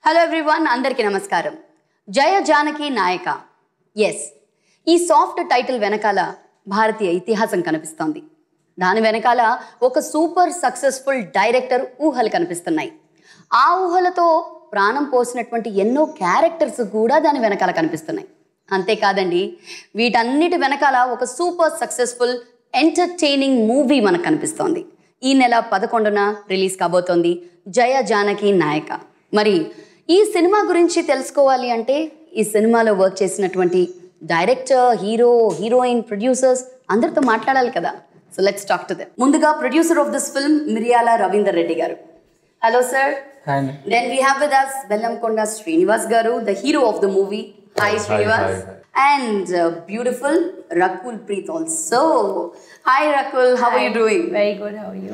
Hello everyone అందరికీ నమస్కారం జయ జానకి నాయక ఎస్ ఈ సాఫ్ట్ టైటిల్ వెనకాల భారతీయ ఇతిహాసం కనిపిస్తోంది దాని వెనకాల ఒక సూపర్ సక్సెస్ఫుల్ డైరెక్టర్ ఊహలు కనిపిస్తున్నాయి ఆ ఊహలతో ప్రాణం పోసినటువంటి ఎన్నో క్యారెక్టర్స్ కూడా దాని వెనకాల కనిపిస్తున్నాయి అంతేకాదండి వీటన్నిటి వెనకాల ఒక సూపర్ సక్సెస్ఫుల్ ఎంటర్టైనింగ్ మూవీ మనకు కనిపిస్తోంది ఈ నెల పదకొండున రిలీజ్ కాబోతోంది జయ జానకి నాయక మరి ఈ సినిమా గురించి తెలుసుకోవాలి అంటే ఈ సినిమాలో వర్క్ చేసినటువంటి డైరెక్టర్ హీరో హీరోయిన్ ప్రొడ్యూసర్స్ అందరితో మాట్లాడాలి కదా so let's talk to them ముందుగా producer of this film Miriyala Ravinder Reddy గారు హలో సార్ హాయ్ అండి Then we have with us Bellamkonda Srinivas Garu, the hero of the movie. Hi, Srinivas. And uh, beautiful Rakul Preet also. Hi, Rakul. How are you doing? Very good. How are you?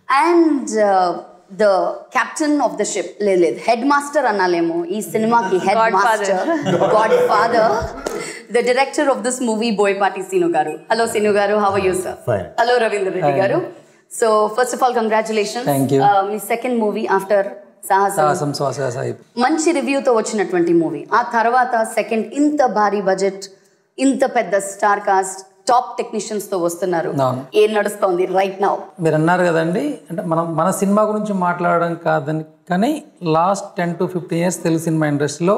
And uh, the captain of the ship, Lilith, headmaster annalemo, ఈ సినిమాకి headmaster, godfather, the director of this movie, Boypati Sinu Garu. Hello, Sinu Garu. How are you, sir? Fine. Hello, Ravindra Reddy Garu. So, first of all, congratulations. Thank you. Uh, మీ second movie after Sahasam Sahasam శ్వాస సాహిబ్ మంచి రివ్యూతో వచ్చినటువంటి movie ఆ తర్వాత second ఇంత భారీ budget ఇంత పెద్ద స్టార్ కాస్ట్ టాప్ టెక్నీషియన్స్ తో వస్తున్నారు అవును. ఏం నడుస్తోంది రైట్ నౌ మీరు అన్నారు కదండి అంటే మనం మన సినిమా గురించి మాట్లాడడం కాదని కానీ last ten to fifteen years Telugu cinema ఇండస్ట్రీలో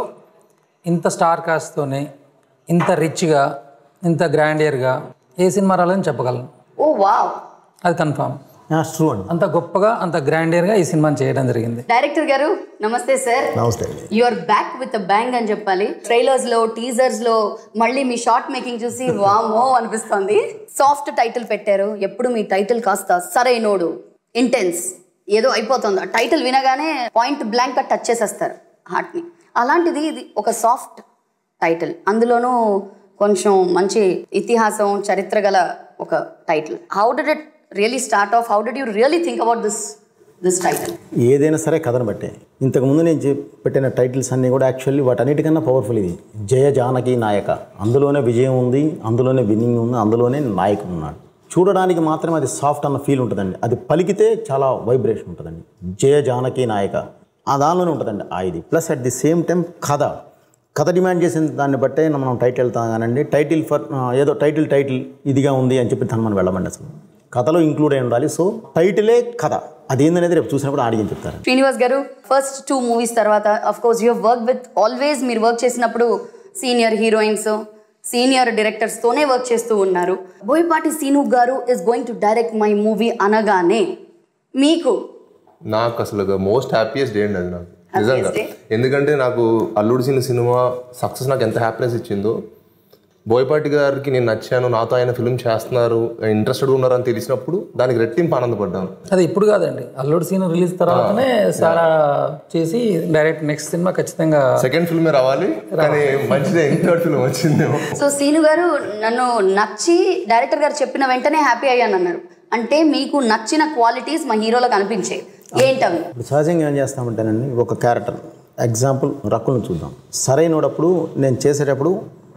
ఇంత స్టార్ కాస్ట్తోనే ఇంత రిచ్గా ఇంత గ్రాండియర్గా ఏ సినిమా రాలేదని చెప్పగలను ఓ వావ్ అది కన్ఫామ్ ట్రూ అండి అంత గొప్పగా అంత గ్రాండియర్గా ఈ సినిమాని చేయడం జరిగింది డైరెక్టర్ గారు నమస్తే సార్ నమస్తే అండి you are back with bang అని చెప్పాలి ట్రైలర్స్ లో టీజర్స్ లో మళ్ళీ మీ షార్ట్ మేకింగ్ చూసి వామో అనిపిస్తోంది సాఫ్ట్ టైటిల్ పెట్టారు ఎప్పుడు మీ టైటిల్ కాస్త సరైనోడు ఇంటెన్స్ ఏదో అయిపోతుంది ఆ టైటిల్ వినగానే పాయింట్ బ్లాంక్ గా టచ్ చేసేస్తారు హార్ట్ ని అలాంటిది ఇది ఒక సాఫ్ట్ టైటిల్ అందులోనూ కొంచెం మంచి ఇతిహాసం చరిత్ర గల ఒక title how did it really start off how did you really think about this this title ఏదైనా సరే కథను బట్టే ఇంతకుముందు నేను చెప్- పెట్టిన టైటిల్స్ అన్నీ కూడా యాక్చువల్లీ వాటన్నిటికన్నా పవర్ఫుల్ ఇది జయ జానకి నాయక అందులోనే విజయం ఉంది అందులోనే విన్నింగ్ ఉంది అందులోనే నాయకుడు ఉన్నాడు చూడడానికి మాత్రమే అది సాఫ్ట్ అన్న ఫీల్ ఉంటుందండి అది పలికితే చాలా వైబ్రేషన్ ఉంటుందండి జయ జానకి నాయక ఆ దానిలోనే ఉంటుందండి ఆ ఇది plus at the same time కథ కథ డిమాండ్ చేసిన దాన్ని బట్టే మనం టైటిల్ వెళ్తాం కానండి టైటిల్ ఫర్ ఏదో టైటిల్ టైటిల్ ఇదిగా ఉంది అని చెప్పి దాన్ని మనం వెళ్ళమండి అసలు కథలో ఇంక్లూడ్ అయి ఉండాలి సో టైటిలే కథ అదేందనేది రేపు చూసినప్పుడు ఆడియన్స్ చెప్తారు శ్రీనివాస్ గారు ఫస్ట్ టూ మూవీస్ తర్వాత of course you work with always మీరు వర్క్ చేసినప్పుడు సీనియర్ హీరోయిన్స్ సీనియర్ డైరెక్టర్స్ తోనే వర్క్ చేస్తూ ఉన్నారు బోయపాటి సీను గారు is going to direct my movie అనగానే మీకు నాకు అసలు మోస్ట్ హ్యాపీయెస్ట్ డే అండి అది నాకు నిజంగా day? ఎందుకంటే నాకు అల్లుడు సిని సినిమా సక్సెస్ నాకు ఎంత హ్యాపీనెస్ ఇచ్చిందో బోయపాటి గారికి నేను నచ్చాను నాతో ఆయన ఫిల్మ్ చేస్తున్నారు ఇంట్రెస్టెడ్ ఉన్నారని తెలిసినప్పుడు దానికి రెట్టింపు ఆనందపడ్డాను అది ఇప్పుడు కాదండి అల్లుడు సీన్ రిలీజ్ తర్వాతనే సారా చేసి డైరెక్ట్ నెక్స్ట్ సినిమా ఖచ్చితంగా సెకండ్ ఫిల్మే రావాలి కానీ మంచిదే థర్డ్ ఫిల్మ్ వచ్చిందేమో సో సీను గారు నన్ను నచ్చి డైరెక్టర్ గారు చెప్పిన వెంటనే హ్యాపీ అయ్యాను అన్నారు అంటే మీకు నచ్చిన క్వాలిటీస్ మా హీరోలో కనిపించాయి ఏంటవి ఇప్పుడు సహజంగా ఏం చేస్తామంటేనండి ఒక క్యారెక్టర్ ఎగ్జాంపుల్ రక్కులను చూద్దాం సరైనప్పుడు నేను చేసేటప్పుడు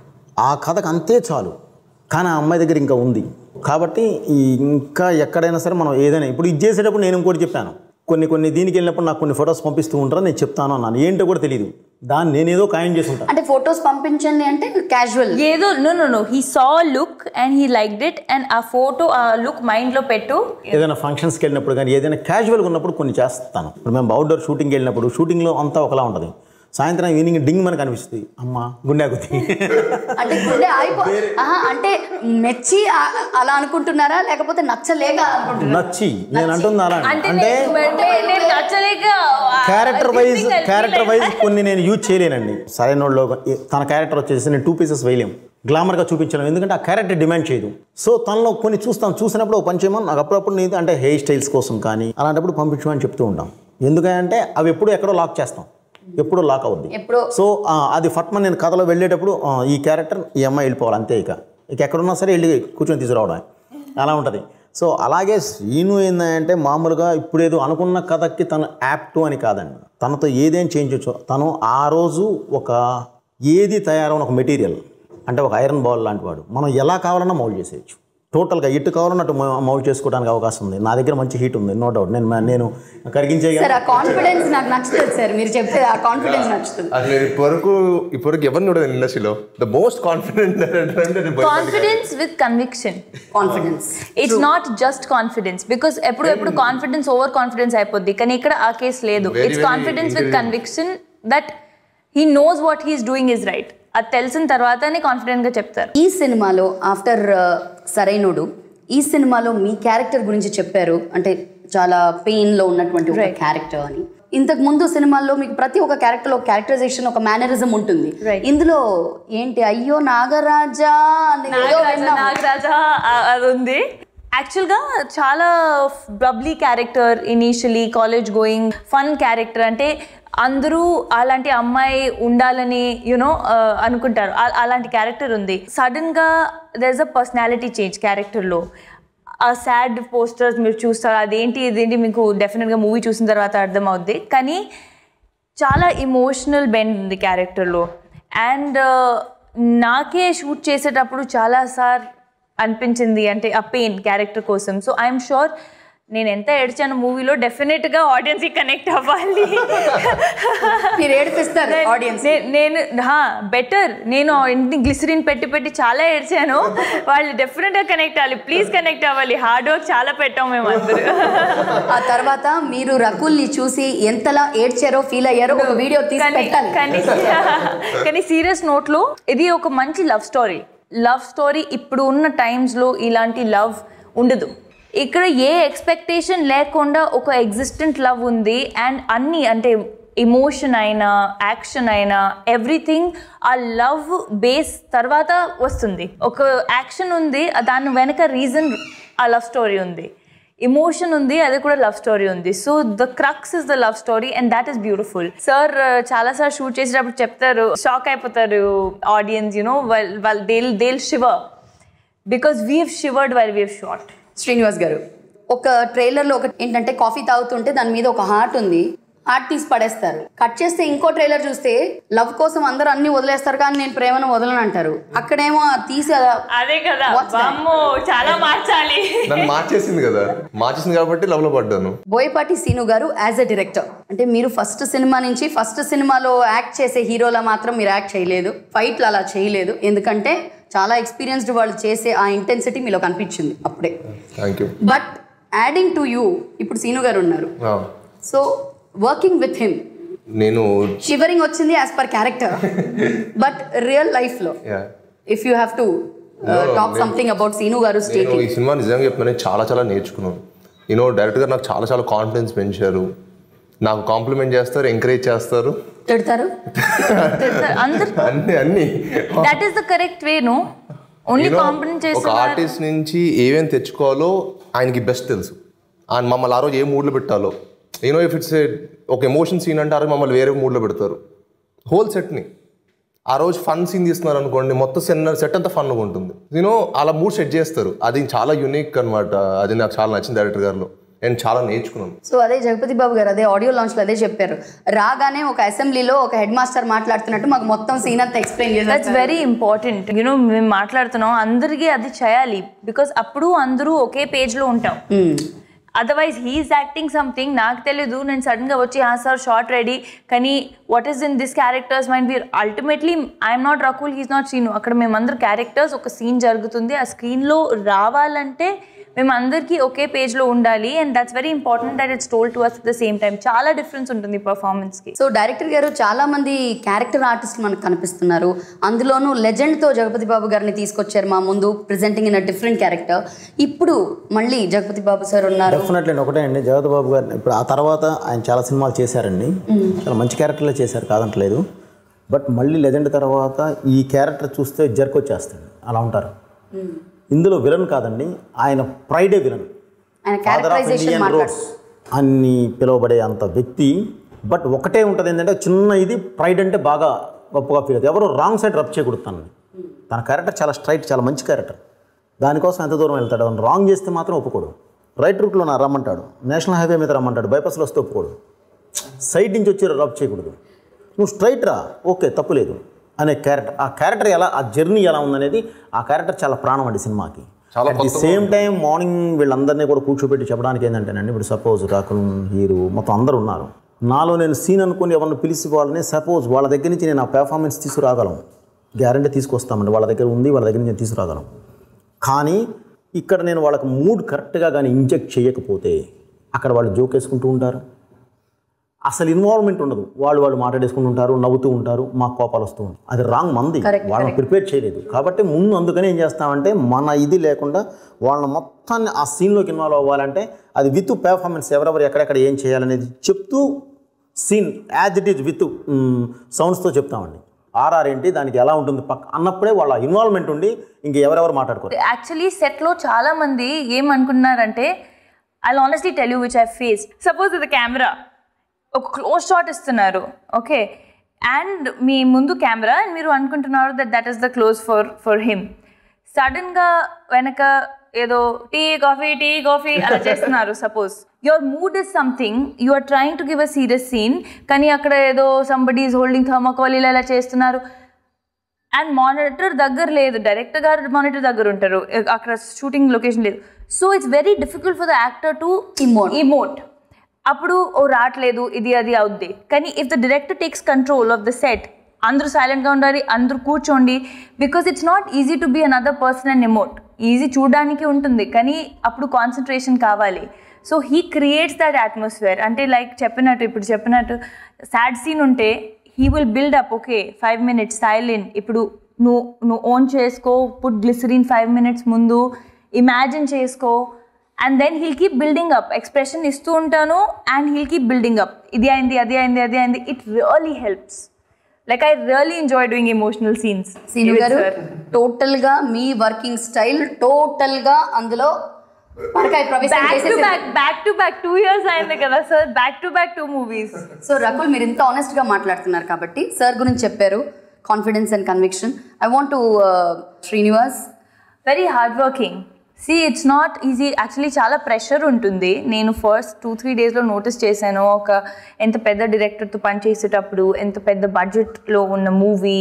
ఆ కథకు అంతే చాలు కానీ ఆ అమ్మాయి దగ్గర ఇంకా ఉంది కాబట్టి ఈ ఇంకా ఎక్కడైనా సరే మనం ఏదైనా ఇప్పుడు ఇది చేసేటప్పుడు నేను ఇంకోటి చెప్పాను కొన్ని కొన్ని దీనికి వెళ్ళినప్పుడు నాకు కొన్ని ఫొటోస్ పంపిస్తూ ఉంటారు నేను చెప్తాను అన్నాను ఏంటో కూడా తెలియదు దాన్ని నేనేదో ఖాయం చేసి ఉంటాను అంటే ఫొటోస్ పంపించండి అంటే క్యాజువల్ ఏదో no no no he saw a look and he liked it and ఆ ఫోటో ఆ లుక్ మైండ్ లో పెట్టు ఏదైనా ఫంక్షన్స్కి వెళ్ళినప్పుడు కానీ ఏదైనా క్యాజువల్గా ఉన్నప్పుడు కొన్ని చేస్తాను ఇప్పుడు మేము అవుట్డోర్ షూటింగ్కి వెళ్ళినప్పుడు షూటింగ్లో అంతా ఒకలా ఉంటుంది సాయంత్రం ఈవినింగ్ డింగ్ మనకు అనిపిస్తుంది అమ్మ గుండె ఆగుతుంది అంటే గుండె ఆగిపో ఆహా, అంటే మెచ్చి ఆ- అలా అనుకుంటున్నారా లేకపోతే నచ్చలేక అనుకుంటున్నారా నచ్చి నేను అంటుంది అలా అంటే అంటే నేను- నేను నచ్చలేక క్యారెక్టర్ వైజ్ క్యారెక్టర్ వైజ్ కొన్ని నేను యూజ్ చేయలేనండి సరైన వాళ్ళు తన క్యారెక్టర్ వచ్చేసి నేను టూ పీసెస్ వేయలేం గ్లామర్గా చూపించలేం ఎందుకంటే ఆ క్యారెక్టర్ డిమాండ్ చేయదు సో తనలో కొన్ని చూస్తాం చూసినప్పుడు ఒక పని చేయమని నాకు అప్పుడప్పుడు నేను అంటే హెయిర్ స్టైల్స్ కోసం కానీ అలాంటప్పుడు పంపించమని చెప్తూ ఉంటాం ఎందుకంటే అవి ఎప్పుడూ ఎక్కడో లాక్ చేస్తాం ఎప్పుడూ లాక్ అవుద్ది ఎప్పుడో సో ఆ, అది ఫట్మన్ నేను కథలో వెళ్ళేటప్పుడు ఆ, ఈ క్యారెక్టర్ ఈ అమ్మాయి వెళ్ళిపోవాలి అంతే ఇక ఇక ఎక్కడున్నా సరే వెళ్ళి కూర్చొని తీసుకురావడం అలా ఉంటుంది సో అలాగే శ్రీను ఏంటంటే మామూలుగా ఇప్పుడేదో అనుకున్న కథకి తను యాప్ట్ అని కాదండి తనతో ఏదేం చేయించవచ్చు తను ఆ రోజు ఒక ఏది తయారైన ఒక మెటీరియల్ అంటే ఒక ఐరన్ బాల్ లాంటి వాడు మనం ఎలా కావాలన్నా మౌల్డ్ చేసేయచ్చు టోటల్గా ఇటు కావాలన్నట్టు మౌల్ చేసుకోవడానికి అవకాశం ఉంది నా దగ్గర మంచి హీట్ ఉంది నో డౌట్ నేను నేను కరిగించే సార్ ఆ కాన్ఫిడెన్స్ నాకు నచ్చుతుంది సార్ మీరు చెప్పే ఆ కాన్ఫిడెన్స్ నచ్చుతుంది అసలు నేను ఇప్పటివరకు ఇప్పటివరకు ఎవరిని చూడలేదు ఇండస్ట్రీలో the most confident confidence with conviction confidence it's not just confidence because ఎప్పుడు ఎప్పుడు కాన్ఫిడెన్స్ ఓవర్ కాన్ఫిడెన్స్ అయిపోద్ది కానీ ఇక్కడ ఆ కేసు లేదు Very, it's very confidence with intelligent. Conviction that he knows what he's doing is right అది తెలిసిన తర్వాతనే కాన్ఫిడెంట్ గా చెప్తారు ఈ సినిమాలో ఆఫ్టర్ సరైనోడు ఈ సినిమాలో మీ క్యారెక్టర్ గురించి చెప్పారు అంటే చాలా పెయిన్ లో ఉన్నటువంటి ఒక క్యారెక్టర్ అని ఇంతకు ముందు సినిమాల్లో మీకు ప్రతి ఒక్క క్యారెక్టర్ ఒక క్యారెక్టరైజేషన్ ఒక మేనరిజం ఉంటుంది Right. ఇందులో ఏంటి అయ్యో నాగరాజా అని ఏదో విన్నాం. నాగరాజా ఆ- అది ఉంది యాక్చువల్గా చాలా bubbly character initially college going fun character అంటే అందరూ అలాంటి అమ్మాయి ఉండాలని యునో అనుకుంటారు ఆ- అలాంటి క్యారెక్టర్ ఉంది సడన్గా there is a personality change క్యారెక్టర్లో ఆ సాడ్ పోస్టర్స్ మీరు చూస్తారు అదేంటి ఇదేంటి మీకు డెఫినెట్గా మూవీ చూసిన తర్వాత అర్థమవుద్ది కానీ చాలా ఇమోషనల్ బెండ్ ఉంది క్యారెక్టర్లో అండ్ నాకే షూట్ చేసేటప్పుడు చాలా సార్ అనిపించింది అంటే ఆ పెయిన్ క్యారెక్టర్ కోసం సో ఐఎమ్ షూర్ నేను ఎంత ఏడ్చాను మూవీలో డెఫినెట్గా ఆడియన్స్కి కనెక్ట్ అవ్వాలి మీరు ఏడిపిస్తారు ఆడియన్స్ నే- నేను బెటర్ నేను ఇంటిని గ్లిసరిన్ పెట్టి పెట్టి చాలా ఏడ్చాను వాళ్ళు డెఫినెట్గా కనెక్ట్ అవ్వాలి ప్లీజ్ కనెక్ట్ అవ్వాలి హార్డ్ వర్క్ చాలా పెట్టాం మేము అందరూ ఆ తర్వాత మీరు రకుల్ని చూసి ఎంతలా ఏడ్చారో ఫీల్ అయ్యారో ఒక వీడియో తీసి కానీ పెట్టాలి కానీ కానీ సీరియస్ నోట్లో ఇది ఒక మంచి లవ్ స్టోరీ లవ్ స్టోరీ ఇప్పుడు ఉన్న టైమ్స్లో ఇలాంటి లవ్ ఉండదు ఇక్కడ ఏ ఎక్స్పెక్టేషన్ లేకుండా ఒక ఎగ్జిస్టెంట్ లవ్ ఉంది అండ్ అన్ని అంటే ఎమోషన్ అయినా యాక్షన్ అయినా ఎవ్రీథింగ్ ఆ లవ్ బేస్ తర్వాత వస్తుంది ఒక యాక్షన్ ఉంది దాని వెనక రీజన్ ఆ లవ్ స్టోరీ ఉంది ఎమోషన్ ఉంది అది కూడా లవ్ స్టోరీ ఉంది so the crux is the love story and that is beautiful sir చాలా సార్ షూట్ చేసేటప్పుడు చెప్తారు షాక్ అయిపోతారు ఆడియన్స్ యూనో వాళ్ళు they'll they'll shiver because we have shivered while we have shot Srinivas గారు ఒక ట్రైలర్ లో ఒక ఏంటంటే కాఫీ తాగుతుంటే దాని మీద ఒక హార్ట్ ఉంది హార్ట్ తీసి పడేస్తారు కట్ చేస్తే ఇంకో ట్రైలర్ చూస్తే లవ్ కోసం అందరూ అన్ని వదిలేస్తారు కానీ నేను ప్రేమను వదలను అంటారు అక్కడేమో ఆ తీసి అలా- అదే కదా What's that? బామ్మో చాలా మార్చాలి నన్ను మార్చేసింది కదా మార్చేసింది కాబట్టి లవ్ లో పడ్డాను బోయపాటి సీను గారు యాజ్ ఎ డైరెక్టర్ అంటే మీరు ఫస్ట్ సినిమా నుంచి ఫస్ట్ సినిమాలో యాక్ట్ చేసే హీరోలా మాత్రం మీరు యాక్ట్ చేయలేదు ఫైట్లు అలా చేయలేదు ఎందుకంటే చాలా ఎక్స్పీరియన్స్డ్ వాళ్ళు చేసే ఆ ఇంటెన్సిటీ మీలో కనిపించింది అప్పుడే thank you but adding to you ఇప్పుడు సీను గారు ఉన్నారు సో వర్కింగ్ విత్ హిమ్ నేను షివరింగ్ వచ్చింది as per character but real life లో yeah. If you have to talk something about Seenu గారు నేను స్టేటింగ్ ఈ సినిమా నిజంగా చెప్తాను చాలా చాలా నేర్చుకున్నాను యూనో డైరెక్ట్ గా నాకు చాలా చాలా కాన్ఫిడెన్స్ పెంచారు నాకు కాంప్లిమెంట్ చేస్తారు ఎంకరేజ్ చేస్తారు తిడతారు అందరు అన్ని అన్ని that is the correct way no only You know, compliment ఒక చేస్తున్నారు ఆర్టిస్ట్ నుంచి ఏమేమి తెచ్చుకోవాలో ఆయనకి బెస్ట్ తెలుసు ఆయన మమ్మల్ని ఆ రోజు ఏ మూడ్లో పెట్టాలో యూనో ఇఫ్ ఇట్స్ ఒక ఎమోషన్ సీన్ అంటే ఆ రోజు మమ్మల్ని వేరే మూడ్లో పెడతారు హోల్ సెట్ని ఆ రోజు ఫన్ సీన్ తీస్తున్నారు అనుకోండి మొత్తం సెన్ సెట్ అంతా ఫన్గా ఉంటుంది యూనో అలా మూడ్ సెట్ చేస్తారు అది చాలా యూనిక్ అన్నమాట అది నాకు చాలా నచ్చింది డైరెక్టర్ గారిలో నేను చాలా నేర్చుకున్నాను సో అదే జగపతి బాబు గారు అదే ఆడియో లాంచ్ లో అదే చెప్పారు రాగానే ఒక అసెంబ్లీలో ఒక హెడ్ మాస్టర్ మాట్లాడుతున్నట్టు మాకు మొత్తం సీన్ అంతా ఎక్స్ప్లెయిన్ దట్స్ చేస్తారు వెరీ ఇంపార్టెంట్ యూనో మేము మాట్లాడుతున్నాం అందరికీ అది చేయాలి బికాస్ అప్పుడు అందరూ ఒకే పేజ్లో ఉంటాం అదర్వైజ్ హీఈస్ యాక్టింగ్ సంథింగ్ నాకు తెలీదు నేను సడన్గా వచ్చి ఆ సార్ షార్ట్ రెడీ కానీ what is in this characters mind we're ultimately I'm not Rakul he's not Seenu అక్కడ మేమందరూ క్యారెక్టర్స్ ఒక సీన్ జరుగుతుంది ఆ స్క్రీన్లో రావాలంటే మేము అందరికీ ఒకే పేజ్లో ఉండాలి and that's very important that it's told to us at the same time చాలా డిఫరెన్స్ ఉంటుంది పర్ఫార్మెన్స్కి సో డైరెక్టర్ గారు చాలా మంది క్యారెక్టర్ ఆర్టిస్ట్ మనకు కనిపిస్తున్నారు అందులోనూ లెజెండ్ తో జగపతి బాబు గారిని తీసుకొచ్చారు మా ముందు presenting in a different character ఇప్పుడు మళ్ళీ జగపతి బాబు సార్ ఉన్నారు డెఫినెట్లీ అండి ఒకటే అండి జగత్ బాబు గారు ఇప్పుడు ఆ తర్వాత ఆయన చాలా సినిమాలు చేశారండి చాలా మంచి క్యారెక్టర్లే చేశారు కాదంటలేదు బట్ మళ్ళీ లెజెండ్ తర్వాత ఈ క్యారెక్టర్ చూస్తే జర్క్ వచ్చేస్తాడు అలా ఉంటారు ఇందులో విలన్ కాదండి ఆయన ప్రైడే విలన్ ఆయన ఫాదర్ ఆఫ్ క్యారెక్టరైజేషన్ ఇండియన్ మాట్లాడు రోడ్స్ అని పిలువబడే అంత వ్యక్తి బట్ ఒకటే ఉంటుంది ఏంటంటే చిన్న ఇది ప్రైడ్ అంటే బాగా గొప్పగా ఫీల్ అవుతుంది ఎవరు రాంగ్ సైడ్ రబ్ చేయకూడదు తనని తన క్యారెక్టర్ చాలా స్ట్రైట్ చాలా మంచి క్యారెక్టర్ దానికోసం ఎంత దూరం వెళ్తాడు అవును రాంగ్ చేస్తే మాత్రం ఒప్పుకోడు రైట్ రూట్లో నా రమ్మంటాడు నేషనల్ హైవే మీద రమ్మంటాడు బైపాస్లో వస్తే ఒప్పుకోడు సైడ్ నుంచి వచ్చి రబ్ చేయకూడదు నువ్వు స్ట్రైట్ రా ఓకే తప్పులేదు అనే క్యారెక్టర్ ఆ క్యారెక్టర్ ఎలా ఆ జర్నీ ఎలా ఉందనేది ఆ క్యారెక్టర్ చాలా ప్రాణం అండి సినిమాకి చాలా at the same time morning వీళ్ళందరినీ కూడా కూర్చోబెట్టి చెప్పడానికి ఏంటంటేనండి ఇప్పుడు సపోజ్ రాకుల్ హీరో మొత్తం అందరూ ఉన్నారు నాలో నేను సీన్ అనుకుని ఎవరిని పిలిచి వాళ్ళని సపోజ్ వాళ్ళ దగ్గర నుంచి నేను ఆ పెర్ఫార్మెన్స్ తీసుకురాగలను గ్యారంటీ తీసుకొస్తామండి వాళ్ళ దగ్గర ఉంది వాళ్ళ దగ్గర నుంచి నేను తీసుకురాగలను కానీ ఇక్కడ నేను వాళ్ళకి మూడ్ కరెక్ట్గా కానీ ఇంజెక్ట్ చేయకపోతే అక్కడ వాళ్ళు జోక్ వేసుకుంటూ ఉంటారు అసలు ఇన్వాల్వ్మెంట్ ఉండదు వాళ్ళు వాళ్ళు మాట్లాడేసుకుంటూ ఉంటారు నవ్వుతూ ఉంటారు మాకు కోపాలు వస్తూ ఉంటాయి అది రాంగ్ మంది వాళ్ళని ప్రిపేర్ చేయలేదు కాబట్టి ముందు అందుకని ఏం చేస్తామంటే మన ఇది లేకుండా వాళ్ళని మొత్తాన్ని ఆ సీన్లోకి ఇన్వాల్వ్ అవ్వాలంటే అది విత్ పెర్ఫార్మెన్స్ ఎవరెవరు ఎక్కడెక్కడ ఏం చేయాలనేది చెప్తూ scene as it is with సౌండ్స్తో చెప్తామండి ఆర్ఆర్ ఏంటి దానికి ఎలా ఉంటుంది పక్క అన్నప్పుడే వాళ్ళ ఇన్వాల్వ్మెంట్ ఉండి ఇంక ఎవరెవరు మాట్లాడుకోరు యాక్చువల్లీ సెట్లో చాలా మంది ఏమనుకుంటున్నారంటే I honestly tell you which I face suppose ఇది కెమెరా ఒక క్లోజ్ షాట్ ఇస్తున్నారు ఓకే అండ్ మీ ముందు కెమెరా అండ్ మీరు అనుకుంటున్నారు that that is the close for for him సడన్గా వెనక ఏదో టీ కాఫీ టీ కాఫీ అలా చేస్తున్నారు suppose your mood is something you are trying to give a serious scene కానీ అక్కడ ఏదో సంబడి ఈజ్ హోల్డింగ్ థర్మోకాల్ ఇలా ఇలా చేస్తున్నారు అండ్ మానిటర్ దగ్గర లేదు డైరెక్టర్ గారు మానిటర్ దగ్గర ఉంటారు అక్కడ షూటింగ్ లొకేషన్ లేదు so it's very difficult for the actor to Emote. Emote అప్పుడు ఓ రావట్లేదు ఇది అది అవుద్ది కానీ if the director takes control of the set అందరూ సైలెంట్గా ఉండాలి అందరూ కూర్చోండి because it's not easy to be another person and emote easy చూడడానికి ఉంటుంది కానీ అప్పుడు కాన్సన్ట్రేషన్ కావాలి so he creates that atmosphere అంటే లైక్ చెప్పినట్టు ఇప్పుడు చెప్పినట్టు సాడ్ సీన్ ఉంటే he will build up okay five minutes silent ఇప్పుడు నువ్వు నువ్వు ఓన్ చేసుకో పుట్ గ్లిసరిన్ ఫైవ్ మినిట్స్ ముందు ఇమాజిన్ చేసుకో and then he'll keep building up expression ఇస్తూ ఉంటాను and he'll keep building up ఇది అయింది అది అయింది అది అయింది it really helps like I really enjoy doing emotional scenes Seenu గారు టోటల్ గా మీ వర్కింగ్ స్టైల్ టోటల్ గా అందులో పరకాయ ప్రవేశం బ్యాక్ టు చేసేసింది. Back back to back two years అయింది కదా sir back to back two movies so Rakul మీరు ఇంత ఆనెస్ట్ గా మాట్లాడుతున్నారు కాబట్టి సార్ గురించి చెప్పారు confidence and conviction I want to Srinivas very hard working see it's not easy actually చాలా ప్రెషర్ ఉంటుంది నేను ఫస్ట్ టూ త్రీ డేస్లో నోటీస్ చేశాను ఒక ఎంత పెద్ద డైరెక్టర్తో పనిచేసేటప్పుడు ఎంత పెద్ద బడ్జెట్లో ఉన్న movie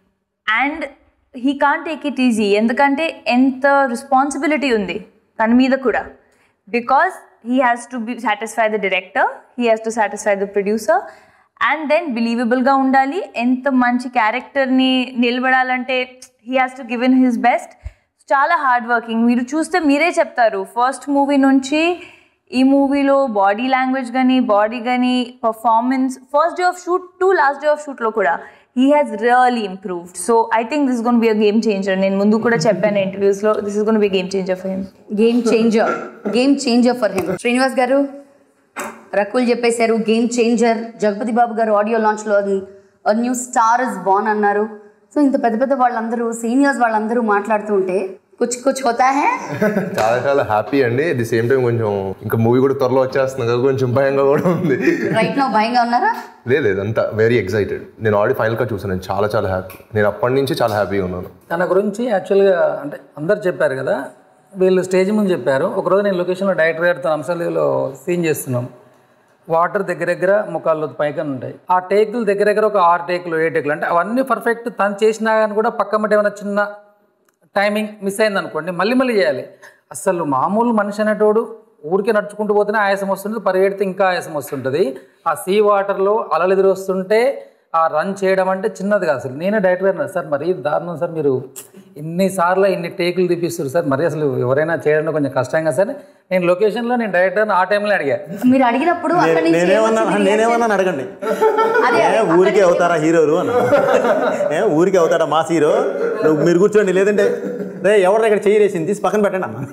and he can take it easy ఎందుకంటే ఎంత రెస్పాన్సిబిలిటీ ఉంది తన మీద కూడా because he has to be satisfy the director he has to satisfy the producer and then బిలీవబుల్గా ఉండాలి ఎంత మంచి క్యారెక్టర్ని నిలబడాలంటే he has to give in his best చాలా హార్డ్ వర్కింగ్ మీరు చూస్తే మీరే చెప్తారు ఫస్ట్ మూవీ నుంచి ఈ మూవీలో బాడీ లాంగ్వేజ్ కానీ బాడీ కానీ performance first day of shoot to last day of షూట్లో కూడా he has really improved so I think this gonna be a game changer నేను ముందు కూడా చెప్పాను ఇంటర్వ్యూస్లో this is gonna be game changer for him game changer game changer for him Srinivas గారు రకుల్ చెప్పేశారు game changer Jagapathi Babu గారు ఆడియో లాంచ్లో న్యూ స్టార్ ఇస్ బాన్ అన్నారు సో ఇంత పెద్ద పెద్ద వాళ్ళందరూ సీనియర్స్ వాళ్ళందరూ మాట్లాడుతూ ఉంటే కుచ్ కుచ్ హోతా హే చాలా చాలా హ్యాపీ అండి ది సేమ్ టైం కొంచెం ఇంకా మూవీ కూడా త్వరలో వచ్చేస్తుంది కదా కొంచెం భయంగా కూడా ఉంది రైట్ నో భయంగా ఉన్నారా లేదు లేదు అంతా వెరీ ఎక్సైటెడ్ నేను ఆల్రెడీ ఫైనల్గా చూసాను నేను చాలా చాలా హ్యాపీ నేను అప్పటి నుంచి చాలా హ్యాపీగా ఉన్నాను తన గురించి యాక్చువల్గా అంటే అందరు చెప్పారు కదా వీళ్ళు స్టేజ్ ముందు చెప్పారు ఒకరోజు నేను లొకేషన్లో డైరెక్టర్ గారితో అంశాలలో సీన్ చేస్తున్నాం వాటర్ దగ్గర దగ్గర ముఖాల్లో పైకన్ ఉంటాయి ఆ టేకులు దగ్గర దగ్గర ఒక ఆరు టేకులు ఏ టేకులు అంటే అవన్నీ పర్ఫెక్ట్ తను చేసినా కానీ కూడా పక్క మట్టి ఏమైనా చిన్న టైమింగ్ మిస్ అయింది అనుకోండి మళ్ళీ మళ్ళీ చేయాలి అసలు మామూలు మనిషి అనేటోడు ఊరికే నడుచుకుంటూ పోతేనే ఆయాసం వస్తుంది పరిగెడితే ఇంకా ఆయాసం వస్తుంటుంది ఆ సీ వాటర్లో అలలు ఎదురు వస్తుంటే ఆ రన్ చేయడం అంటే చిన్నది కాదు అసలు నేనే డైరెక్టర్ గారు సార్ మరి దారుణం సార్ మీరు ఇన్నిసార్లు ఇన్ని టేకులు తీపిస్తారు సార్ మరి అసలు ఎవరైనా చేయడం కొంచెం కష్టంగా సార్ నేను లొకేషన్లో నేను డైరెక్టర్ ఆ టైంలో అడిగా మీరు అడిగినప్పుడు అక్కడి నుంచి నేనేమన్నా ఏమొచ్చింది? నేనేమన్నా అడగండి అదే, ఏ, ఊరికే అవుతారా హీరోలు అని ఏ ఊరికే అవుతాడా మాస్ హీరో నువ్వు మీరు కూర్చోండి లేదంటే రే ఎవరి దగ్గర చెయ్యి రేసింది తీసి పక్కన పెట్టండి అన్న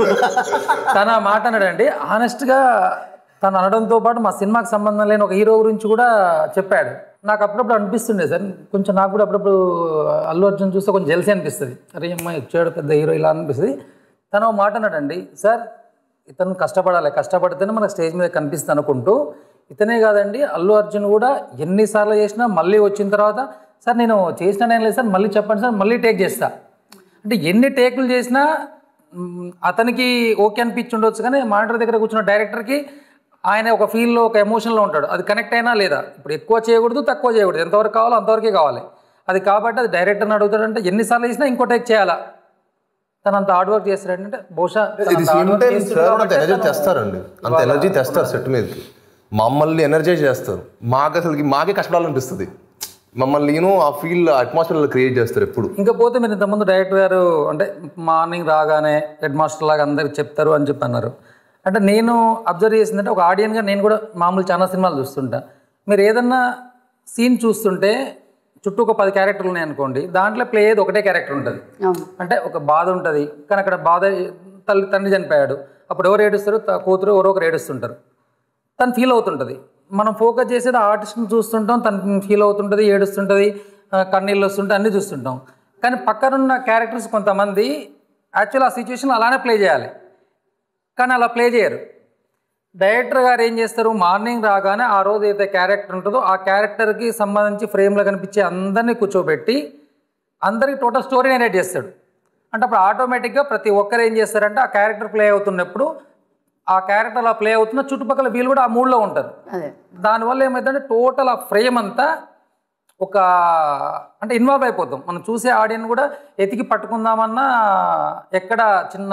తన ఆ మాట అన్నాడండి ఆనెస్ట్గా తను అనడంతో పాటు మా సినిమాకి సంబంధం లేని ఒక హీరో గురించి కూడా చెప్పాడు నాకు అప్పుడప్పుడు అనిపిస్తుండే సార్ కొంచెం నాకు కూడా అప్పుడప్పుడు అల్లు అర్జున్ చూస్తే కొంచెం జెల్సీ అనిపిస్తుంది అరే అమ్మాయి వచ్చాడు పెద్ద హీరో ఇలా అనిపిస్తుంది తను ఒక మాట అన్నాడండి సార్ ఇతను కష్టపడాలి కష్టపడితేనే మనకు స్టేజ్ మీద కనిపిస్తుంది అనుకుంటూ ఇతనే కాదండి అల్లు అర్జున్ కూడా ఎన్నిసార్లు చేసినా మళ్ళీ వచ్చిన తర్వాత సార్ నేను చేసిన ఏం లేదు సార్ మళ్ళీ చెప్పండి సార్ మళ్ళీ టేక్ చేస్తా అంటే ఎన్ని టేకులు చేసినా మ్, అతనికి ఓకే అనిపించి ఉండొచ్చు కానీ మానిటర్ దగ్గర కూర్చున్న డైరెక్టర్కి ఆయన ఒక ఫీల్లో ఒక ఎమోషన్లో ఉంటాడు అది కనెక్ట్ అయినా లేదా ఇప్పుడు ఎక్కువ చేయకూడదు తక్కువ చేయకూడదు ఎంతవరకు కావాలో అంతవరకే కావాలి అది కాబట్టి అది డైరెక్టర్ని అడుగుతాడంటే ఎన్నిసార్లు చేసినా ఇంకో టేక్ చేయాలా తను అంత హార్డ్ వర్క్ చేస్తాడంటే బహుశా తను ఇది అంత hard work ఇంటెన్స్ చేస్తుండు సార్ అంత కాబట్టే ఎనర్జీ తను తెస్తారండి అంత ఎనర్జీ తెస్తారు సెట్ మీదకి మమ్మల్ని ఎనర్జైజ్ చేస్తారు మాకు అసలుకి మాకే కష్టపడాలనిపిస్తుంది మమ్మల్ని నేను ఆ ఫీల్ అట్మాస్ఫియర్ క్రియేట్ చేస్తారు ఎప్పుడు ఇంకా పోతే మీరు ఇంతకుముందు డైరెక్టర్ గారు అంటే మార్నింగ్ రాగానే హెడ్ మాస్టర్ లాగా అందరికి చెప్తారు అని చెప్పి అన్నారు అంటే నేను అబ్జర్వ్ చేసిందంటే ఒక ఆడియన్గా నేను కూడా మామూలు చాలా సినిమాలు చూస్తుంటా మీరు ఏదన్నా సీన్ చూస్తుంటే చుట్టూ ఒక పది క్యారెక్టర్లు ఉన్నాయి అనుకోండి దాంట్లో ప్లే అయ్యేది ఒకటే క్యారెక్టర్ ఉంటుంది అవును అంటే ఒక బాధ ఉంటుంది కానీ అక్కడ బాధ తల్లి తండ్రి చనిపోయాడు అప్పుడు ఎవరు ఏడుస్తారు త- కూతురు ఎవరో ఒకరు ఏడుస్తుంటారు తను ఫీల్ అవుతుంటుంది మనం ఫోకస్ చేసేది ఆర్టిస్ట్ని చూస్తుంటాం తను ఫీల్ అవుతుంటుంది ఏడుస్తుంటుంది ఆ, కన్నీళ్ళు వస్తుంటాయి అన్నీ చూస్తుంటాం కానీ పక్కనున్న క్యారెక్టర్స్ కొంతమంది యాక్చువల్ ఆ సిచ్యువేషన్ అలానే ప్లే చేయాలి కానీ అలా ప్లే చేయరు డైరెక్టర్ గారు ఏం చేస్తారు మార్నింగ్ రాగానే ఆ రోజు ఏదైతే క్యారెక్టర్ ఉంటుందో ఆ క్యారెక్టర్కి సంబంధించి ఫ్రేమ్లో కనిపించే అందరినీ కూర్చోబెట్టి అందరికి టోటల్ స్టోరీ నేరేట్ చేస్తాడు అంటే అప్పుడు ఆటోమేటిక్గా ప్రతి ఒక్కరు ఏం చేస్తారంటే ఆ క్యారెక్టర్ ప్లే అవుతున్నప్పుడు ఆ క్యారెక్టర్ అలా ప్లే అవుతున్న చుట్టుపక్కల వీళ్ళు కూడా ఆ మూడ్లో ఉంటారు అదే దానివల్ల ఏమైందంటే టోటల్ ఆ ఫ్రేమ్ అంతా ఒక అంటే ఇన్వాల్వ్ అయిపోతాం మనం చూసే ఆడియన్ కూడా ఎతికి పట్టుకుందామన్నా ఎక్కడ చిన్న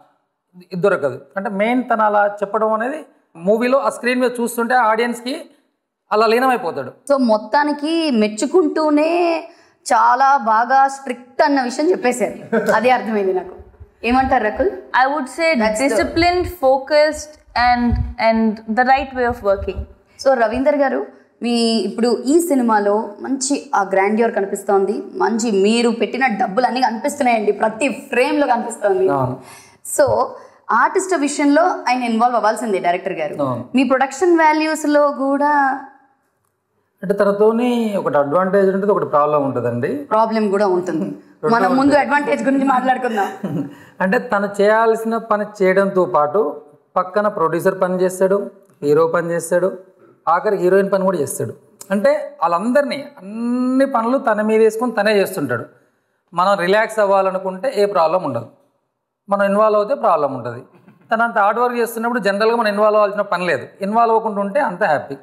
ఇది దొరకదు అంటే మెయిన్ తను అలా చెప్పడం అనేది మూవీలో ఆ స్క్రీన్ మీద చూస్తుంటే ఆడియన్స్కి అలా లీనమైపోతాడు సో మొత్తానికి మెచ్చుకుంటూనే చాలా బాగా స్ట్రిక్ట్ అన్న విషయం చెప్పేశారు అదే అర్థమైంది నాకు ఏమంటారు Rakul I would say That's the- disciplined, focused, and and the right way of working. So Ravinder గారు మీ ఇప్పుడు ఈ సినిమాలో మంచి ఆ గ్రాండ్యూర్ కనిపిస్తోంది మంచి మీరు పెట్టిన డబ్బులు అన్నీ కనిపిస్తున్నాయండి ప్రతి ఫ్రేమ్లో కనిపిస్తోంది అవును. సో ఆర్టిస్ట్ విషయంలో ఆయన ఇన్వాల్వ్ అవ్వాల్సిందే డైరెక్టర్ గారు అవును. మీ ప్రొడక్షన్ వాల్యూస్లో కూడా అంటే తనతోని ఒకటి అడ్వాంటేజ్ ఉంటుంది ఒకటి ప్రాబ్లం ఉంటుందండి ప్రాబ్లం కూడా ఉంటుంది మనం ముందు అడ్వాంటేజ్ గురించి మాట్లాడుకుందాం అంటే తను చేయాల్సిన పని చేయడంతో పాటు పక్కన ప్రొడ్యూసర్ పని చేస్తాడు హీరో పని చేస్తాడు ఆఖరి హీరోయిన్ పని కూడా చేస్తాడు అంటే వాళ్ళందరినీ అన్ని పనులు తన మీద వేసుకొని తనే చేస్తుంటాడు మనం రిలాక్స్ అవ్వాలనుకుంటే ఏ ప్రాబ్లం ఉండదు మనం ఇన్వాల్వ్ అవుతే ప్రాబ్లం ఉంటుంది తను అంత హార్డ్ వర్క్ చేస్తున్నప్పుడు జనరల్గా మనం ఇన్వాల్వ్ అవ్వాల్సిన పని లేదు ఇన్వాల్వ్ అవ్వకుండా ఉంటే అంత హ్యాపీ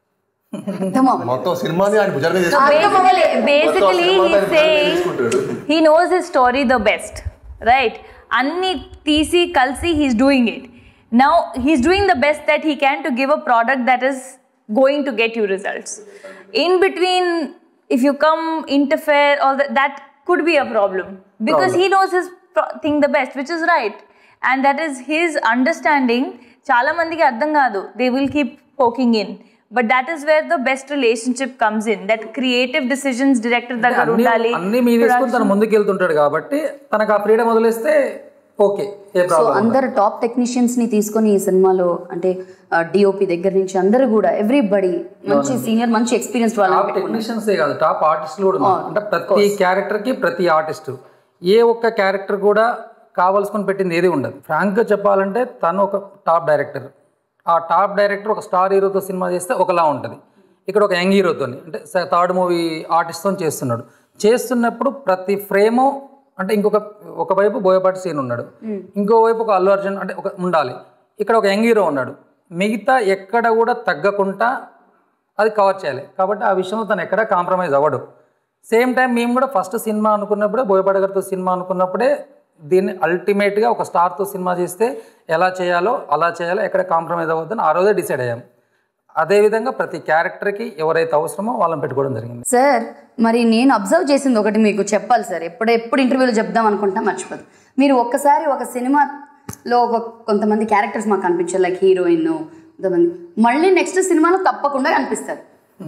అర్థమవ్వ. మొత్తం సినిమాని ఆయన భుజాల మీద Basically, basically మొత్తం he's సినిమా saying తీసుకుంటాడు. he knows his story the best, right? Anni TC Kalsi, he's doing it. Now he's doing the best that he can to give a product that is going to get you results. In between, if you come interfere, all that, that could be a problem because he knows his pro- thing the best, which is right, and that is his understanding. చాలా మందికి అర్థం కాదు they will keep poking in but that is where the best relationship comes in that creative decisions director దగ్గర అన్ని ఉండాలి అన్ని మీద వేసుకొని తను ముందుకు వెళ్తుంటాడు కాబట్టి తనకు ఆ ఫ్రీడమ్ వదిలేస్తే ఓకే ఏ సో ప్రాబ్లం అందరు టాప్ టెక్నీషియన్స్ ని తీసుకొని ఈ సినిమాలో అంటే డిఓపి దగ్గర నుంచి అందరూ కూడా ఎవ్రీబడి మంచి సీనియర్ మంచి ఎక్స్పీరియన్స్ టాప్ వాళ్ళని టెక్నీషియన్సే కాదు టాప్ ఆర్టిస్టులు కూడా ఉన్నారు. అంటే ప్రతి క్యారెక్టర్కి ప్రతి ఆర్టిస్ట్ ఏ ఒక్క క్యారెక్టర్ కూడా కావలసుకొని పెట్టింది ఏది ఉండదు ఫ్రాంక్గా చెప్పాలంటే తను ఒక టాప్ డైరెక్టర్ ఆ టాప్ డైరెక్టర్ ఒక స్టార్ హీరోతో సినిమా చేస్తే ఒకలా ఉంటుంది ఇక్కడ ఒక యంగ్ హీరోతో అంటే థర్డ్ మూవీ ఆర్టిస్ట్తో చేస్తున్నాడు చేస్తున్నప్పుడు ప్రతి ఫ్రేము అంటే ఇంకొక ఒకవైపు బోయపాటి సీన్ ఉన్నాడు ఇంకోవైపు ఒక అల్లు అర్జున్ అంటే ఒక ఉండాలి ఇక్కడ ఒక యంగ్ హీరో ఉన్నాడు మిగతా ఎక్కడ కూడా తగ్గకుండా అది కవర్ చేయాలి కాబట్టి ఆ విషయంలో తను ఎక్కడా కాంప్రమైజ్ అవ్వడు సేమ్ టైం మేము కూడా ఫస్ట్ సినిమా అనుకున్నప్పుడే బోయపాడ గారితో సినిమా అనుకున్నప్పుడే దీన్ని అల్టిమేట్గా ఒక స్టార్తో సినిమా చేస్తే ఎలా చేయాలో అలా చేయాలో ఎక్కడ కాంప్రమైజ్ అవ్వద్దని ఆ రోజే డిసైడ్ అయ్యాం అదేవిధంగా ప్రతి క్యారెక్టర్కి ఎవరైతే అవసరమో వాళ్ళని పెట్టుకోవడం జరిగింది సార్ మరి నేను అబ్జర్వ్ చేసింది ఒకటి మీకు చెప్పాలి సార్ ఎప్పుడు ఎప్పుడు ఇంటర్వ్యూలో చెప్దాం అనుకుంటా మర్చిపోదు మీరు ఒక్కసారి ఒక సినిమాలో ఒక కొంతమంది క్యారెక్టర్స్ మాకు కనిపించారు లైక్ హీరోయిన్ కొంతమంది మళ్ళీ నెక్స్ట్ సినిమాలో తప్పకుండా కనిపిస్తారు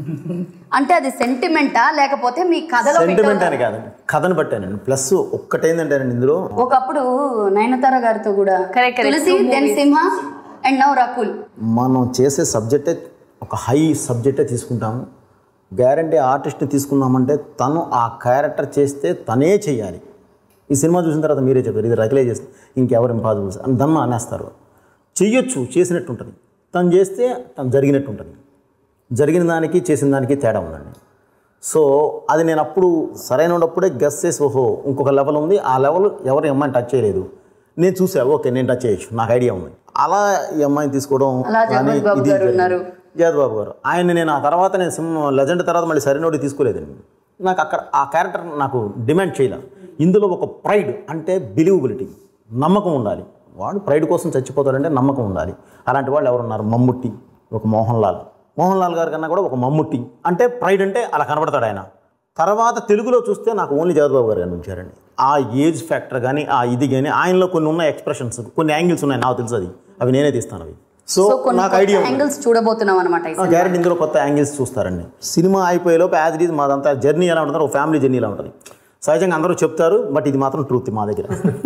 అంటే అది సెంటిమెంటా లేకపోతే మీ కథలో సెంటిమెంట్ అని కాదండి కథను బట్టానండి ప్లస్ ఒక్కటేందంటే ఇందులో ఒకప్పుడు నయనతార గారితో కూడా Correct, correct. Tulasi then Simha and now Rakul మనం చేసే సబ్జెక్టే ఒక హై సబ్జెక్టే తీసుకుంటాము గ్యారంటీ ఆర్టిస్ట్ని తీసుకున్నామంటే తను ఆ క్యారెక్టర్ చేస్తే తనే చేయాలి ఈ సినిమా చూసిన తర్వాత మీరే చెప్పారు ఇది రకలే చేస్తే ఇంకెవరు ఇంపాసిబుల్స్ అని దమ్మ అనేస్తారు చెయ్యొచ్చు చేసినట్టు ఉంటుంది తను చేస్తే తను జరిగినట్టు ఉంటుంది జరిగిన దానికి చేసిన దానికి తేడా ఉందండి సో అది నేను అప్పుడు సరైనప్పుడే గెస్ చేసి ఓహో ఇంకొక లెవెల్ ఉంది ఆ లెవెల్ ఎవరు ఈ అమ్మాయిని టచ్ చేయలేదు నేను చూసా ఓకే నేను టచ్ చేయొచ్చు నాకు ఐడియా ఉంది అలా ఈ అమ్మాయిని తీసుకోవడం అలా జగపతి బాబు గారు జరిగింది. ఉన్నారు. జగపతి బాబు గారు ఆయన నేను ఆ తర్వాత నేను సినిమా లెజెండ్ తర్వాత మళ్ళీ సరైనోడి తీసుకోలేదండి నాకు అక్కడ ఆ క్యారెక్టర్ నాకు డిమాండ్ చేయలే ఇందులో ఒక ప్రైడ్ అంటే బిలీవబిలిటీ నమ్మకం ఉండాలి వాడు ప్రైడ్ కోసం చచ్చిపోతాడంటే నమ్మకం ఉండాలి అలాంటి వాళ్ళు ఎవరున్నారు మమ్ముట్టి ఒక మోహన్ లాల్ మోహన్ లాల్ గారి కన్నా కూడా ఒక మమ్ముట్టి అంటే ప్రైడ్ అంటే అలా కనబడతాడు ఆయన తర్వాత తెలుగులో చూస్తే నాకు ఓన్లీ జగద్బాబు గారు కనిపించారండి ఆ ఏజ్ ఫ్యాక్టర్ కానీ ఆ ఇది కానీ ఆయనలో కొన్ని ఉన్న ఎక్స్ప్రెషన్స్ కొన్ని యాంగిల్స్ ఉన్నాయి నాకు తెలుసు అది అవి నేనే తీస్తాను అవి సో సో కొన్ని నాకు ఐడియా ఉంది యాంగిల్స్ చూడబోతున్నాం అనమాట గ్యారెంటీ ఇందులో కొత్త యాంగిల్స్ చూస్తారండి సినిమా అయిపోయేలోపు యాజ్ ఇట్ ఈజ్ మాదంతా జర్నీ ఎలా ఉంటుంది ఒక ఫ్యామిలీ జర్నీ ఎలా ఉంటుంది సహజంగా అందరూ చెప్తారు బట్ ఇది మాత్రం ట్రూత్ మా దగ్గర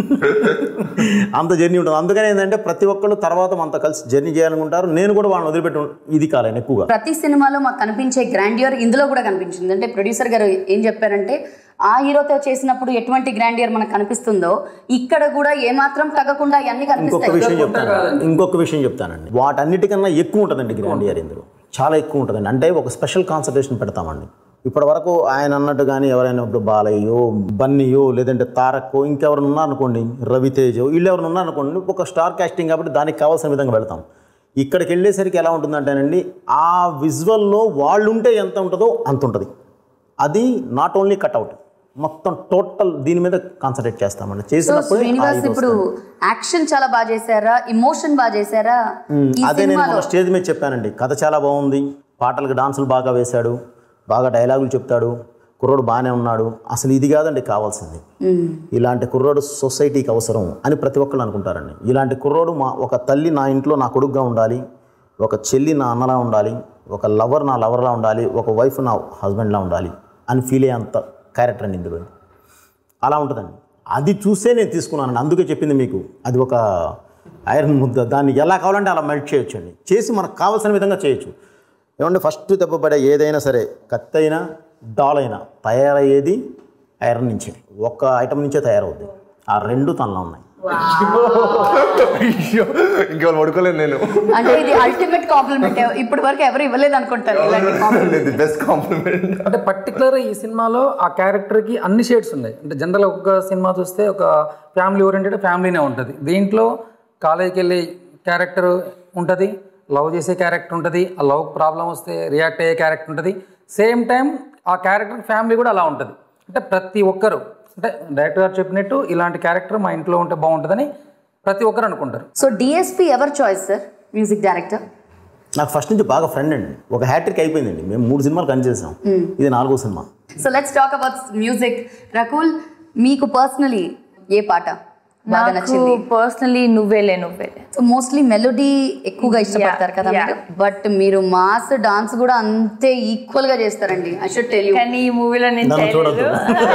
అంత జర్నీ ఉంటుంది అందుకని ఏంటంటే ప్రతి ఒక్కళ్ళు తర్వాత మనతో కలిసి జర్నీ చేయాలనుకుంటారు నేను కూడా వాళ్ళని వదిలిపెట్టి ఇది కాలేను ఎక్కువగా ప్రతి సినిమాలో మాకు కనిపించే గ్రాండియర్ ఇందులో కూడా కనిపించింది అంటే ప్రొడ్యూసర్ గారు ఏం చెప్పారంటే ఆ హీరోతో చేసినప్పుడు ఎటువంటి గ్రాండియర్ మనకు కనిపిస్తుందో ఇక్కడ కూడా ఏమాత్రం తగ్గకుండా అన్ని ఇంకొక కనిపిస్తాయి విషయం చెప్తాను ఇంకొక విషయం చెప్తానండి వాటన్నిటికన్నా ఎక్కువ ఉంటుందండి గ్రాండ్ ఇయర్ ఇందులో చాలా ఎక్కువ ఉంటుందండి అంటే ఒక స్పెషల్ కాన్సన్ట్రేషన్ పెడతామండి ఇప్పటి వరకు ఆయన అన్నట్టు కానీ ఎవరైనా ఇప్పుడు బాలయ్యో బన్నీయో లేదంటే తారక్కో ఇంకెవరైనా ఉన్నారనుకోండి రవితేజో వీళ్ళు ఎవరైనా ఉన్నారనుకోండి ఒక స్టార్ కాస్టింగ్ కాబట్టి దానికి కావాల్సిన విధంగా వెళ్తాం ఇక్కడికి వెళ్ళేసరికి ఎలా ఉంటుందంటేనండి ఆ విజువల్లో వాళ్ళు ఉంటే ఎంత ఉంటుందో అంత ఉంటుంది అది నాట్ ఓన్లీ కట్అవుట్ మొత్తం టోటల్ దీని మీద కాన్సన్ట్రేట్ చేస్తామండి సో చేసినప్పుడు శ్రీనివాస్ ఇప్పుడు యాక్షన్ చాలా బాగా చేశారా ఇమోషన్ బాగా చేశారా ఈ అదే నేను సినిమాలో మన స్టేజ్ మీద చెప్పానండి కథ చాలా బాగుంది పాటలకు డాన్సులు బాగా వేశాడు బాగా డైలాగులు చెప్తాడు కుర్రోడు బాగానే ఉన్నాడు అసలు ఇది కాదండి కావాల్సింది ఇలాంటి కుర్రోడు సొసైటీకి అవసరం అని ప్రతి ఒక్కళ్ళు అనుకుంటారండి ఇలాంటి కుర్రోడు మా ఒక తల్లి నా ఇంట్లో నా కొడుకుగా ఉండాలి ఒక చెల్లి నా అన్నలా ఉండాలి ఒక లవర్ నా లవర్లా ఉండాలి ఒక వైఫ్ నా హస్బెండ్లా ఉండాలి అని ఫీల్ అయ్యేంత క్యారెక్టర్ అండి ఇందులో అలా ఉంటుందండి అది చూసే నేను తీసుకున్నానండి అందుకే చెప్పింది మీకు అది ఒక ఐరన్ ముద్ద దాన్ని ఎలా కావాలంటే అలా మెల్ట్ చేయొచ్చు అండి చేసి మనకు కావాల్సిన విధంగా చేయొచ్చు ఏమంటే ఫస్ట్ దెబ్బపడే ఏదైనా సరే కత్తి అయినా డాల్ అయినా తయారయ్యేది ఐరన్ నుంచే ఒక్క ఐటమ్ నుంచే తయారవుద్ది ఆ రెండు తనలో ఉన్నాయి అయ్యో ఇంకెవరు పడుకోలేదు నేను అంటే ఇది అల్టిమేట్ కాంప్లిమెంట్ ఇప్పటి వరకు ఎవరు ఇవ్వలేదు అనుకుంటారు ఇలాంటి compliment. బెస్ట్ కాంప్లిమెంట్ అంటే పర్టికులర్ ఈ సినిమాలో ఆ క్యారెక్టర్కి అన్ని షేడ్స్ ఉన్నాయి అంటే జనరల్ ఒక సినిమా చూస్తే ఒక ఫ్యామిలీ ఓరియంటెడ్ ఫ్యామిలీనే ఉంటుంది దీంట్లో కాలేజీకి వెళ్ళే క్యారెక్టర్ ఉంటుంది లవ్ చేసే క్యారెక్టర్ ఉంటుంది ఆ లవ్ ప్రాబ్లం వస్తే రియాక్ట్ అయ్యే క్యారెక్టర్ ఉంటుంది సేమ్ టైం ఆ క్యారెక్టర్ ఫ్యామిలీ కూడా అలా ఉంటుంది అంటే ప్రతి ఒక్కరు అంటే డైరెక్టర్ గారు చెప్పినట్టు ఇలాంటి క్యారెక్టర్ మా ఇంట్లో ఉంటే బాగుంటుందని ప్రతి ఒక్కరు అనుకుంటారు so DSP ever choice sir music director నాకు ఫస్ట్ నుంచి బాగా ఫ్రెండ్ అండి ఒక హ్యాట్రిక్ అయిపోయిందండి మేము మూడు సినిమాలు పనిచేసాం ఇది నాలుగో సినిమా so let's talk about music Rakul మీకు పర్సనలీ ఏ పాట బాగా నాకు నచ్చింది పర్సనలీ నువ్వేలే నువ్వేలే సో మోస్ట్లీ మెలోడీ ఎక్కువగా ఇష్టపడతారు కదా yeah. మీరు బట్ మీరు మాస్ డాన్స్ కూడా అంతే ఈక్వల్ గా చేస్తారండి ఐ షుడ్ టెల్ యూ కానీ ఈ మూవీలో నేను నన్ను చేయలేదు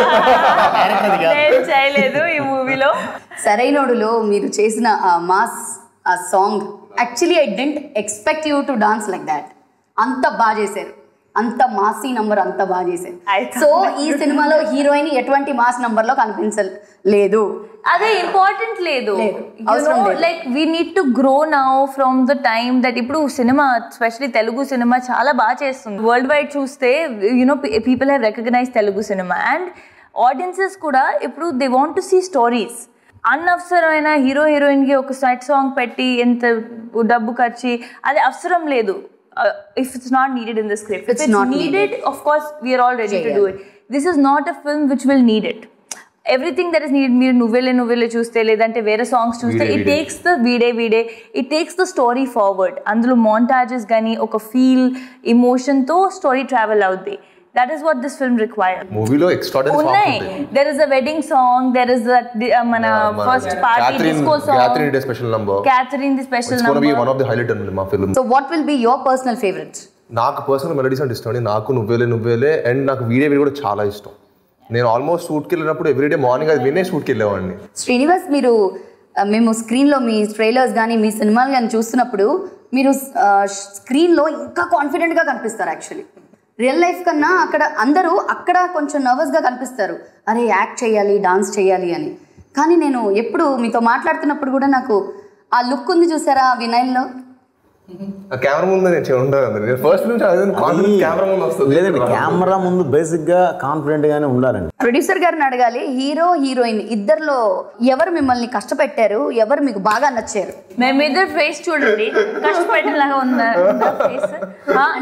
నేను చేయలేదు ఈ మూవీలో సరైనోడులో మీరు చేసిన ఆ మాస్ ఆ song actually I didn't expect you to dance like that అంత బాగా చేశారు అంత మాసీ నంబర్ అంత బాగా చేశారు I thought సో ఈ సినిమాలో హీరోయిన్ ఎటువంటి మాస్ నంబర్ లో కనిపించలేదు అదే ఇంపార్టెంట్ లేదు లేదు. అవసరం లేదు. Like we need to grow now from the time that ఇప్పుడు సినిమా స్పెషలీ తెలుగు సినిమా చాలా బాగా చేస్తుంది వరల్డ్ వైడ్ చూస్తే you know people have recognize Telugu సినిమా అండ్ ఆడియన్సెస్ కూడా ఇప్పుడు they want to see stories అనవసరమైన హీరో హీరోయిన్కి ఒక సెట్ సాంగ్ పెట్టి ఎంత డబ్బు ఖర్చి అది అవసరం లేదు if it's not needed in the script It's it's not needed of course we're all ready to do it this is not a film which will need it everything that is need మీరు నువ్వెలే నువ్వెలే చూస్తే లేదంటే వేరే songs చూస్తే it takes the వీడే వీడే it takes the story forward అందులో montages కానీ ఒక ఫీల్ ఇమోషన్తో స్టోరీ ట్రావెల్ అవుద్ది that is what this film require మూవీలో ఎక్స్ట్రాడనరీ ఉన్నాయి సాంగ్స్ ఉంటాయి there is a wedding song there is మన first party disco song Catherine the special number Catherine the special it's gonna be one of the highlight అండి మా film so what will be your personal favourite నాకు personal melodies అంటే ఇష్టం అండి నాకు నువ్వేలే నువ్వేలే అండ్ నాకు వీడియో వీడియో కూడా చాలా ఇష్టం నేను ఆల్మోస్ట్ షూట్కి వెళ్ళినప్పుడు ఎవ్రీడే మార్నింగ్ అది వినే షూట్కి వెళ్ళేవాడిని శ్రీనివాస్ మీరు ఆ, మేము స్క్రీన్లో మీ ట్రైలర్స్ కానీ మీ సినిమాలు కానీ చూస్తున్నప్పుడు మీరు స్క్రీన్లో ఇంకా కాన్ఫిడెంట్గా కనిపిస్తారు యాక్చువల్లీ రియల్ లైఫ్ కన్నా అక్కడ అందరూ అక్కడ కొంచెం నర్వస్గా కనిపిస్తారు అరే యాక్ట్ చేయాలి డాన్స్ చేయాలి అని కానీ నేను ఎప్పుడు మీతో మాట్లాడుతున్నప్పుడు కూడా నాకు ఆ లుక్ ఉంది చూసారా వినైల్లో ఆ కెమెరా ముందు నేను ఉండదు నేను ఫస్ట్ నుంచి అదే కాన్ఫిడెన్స్ కెమెరా ముందు వస్తుంది లేదండి కెమెరా ముందు బేసిక్గా కాన్ఫిడెంట్గానే ఉండాలండి ప్రొడ్యూసర్ గారిని అడగాలి హీరో హీరోయిన్ ఇద్దరిలో ఎవరు మిమ్మల్ని కష్టపెట్టారు ఎవరు మీకు బాగా నచ్చారు మేమిద్దరు ఫేస్ చూడండి కష్టపెట్టేలాగా ఉందా ఫేస్ అంటే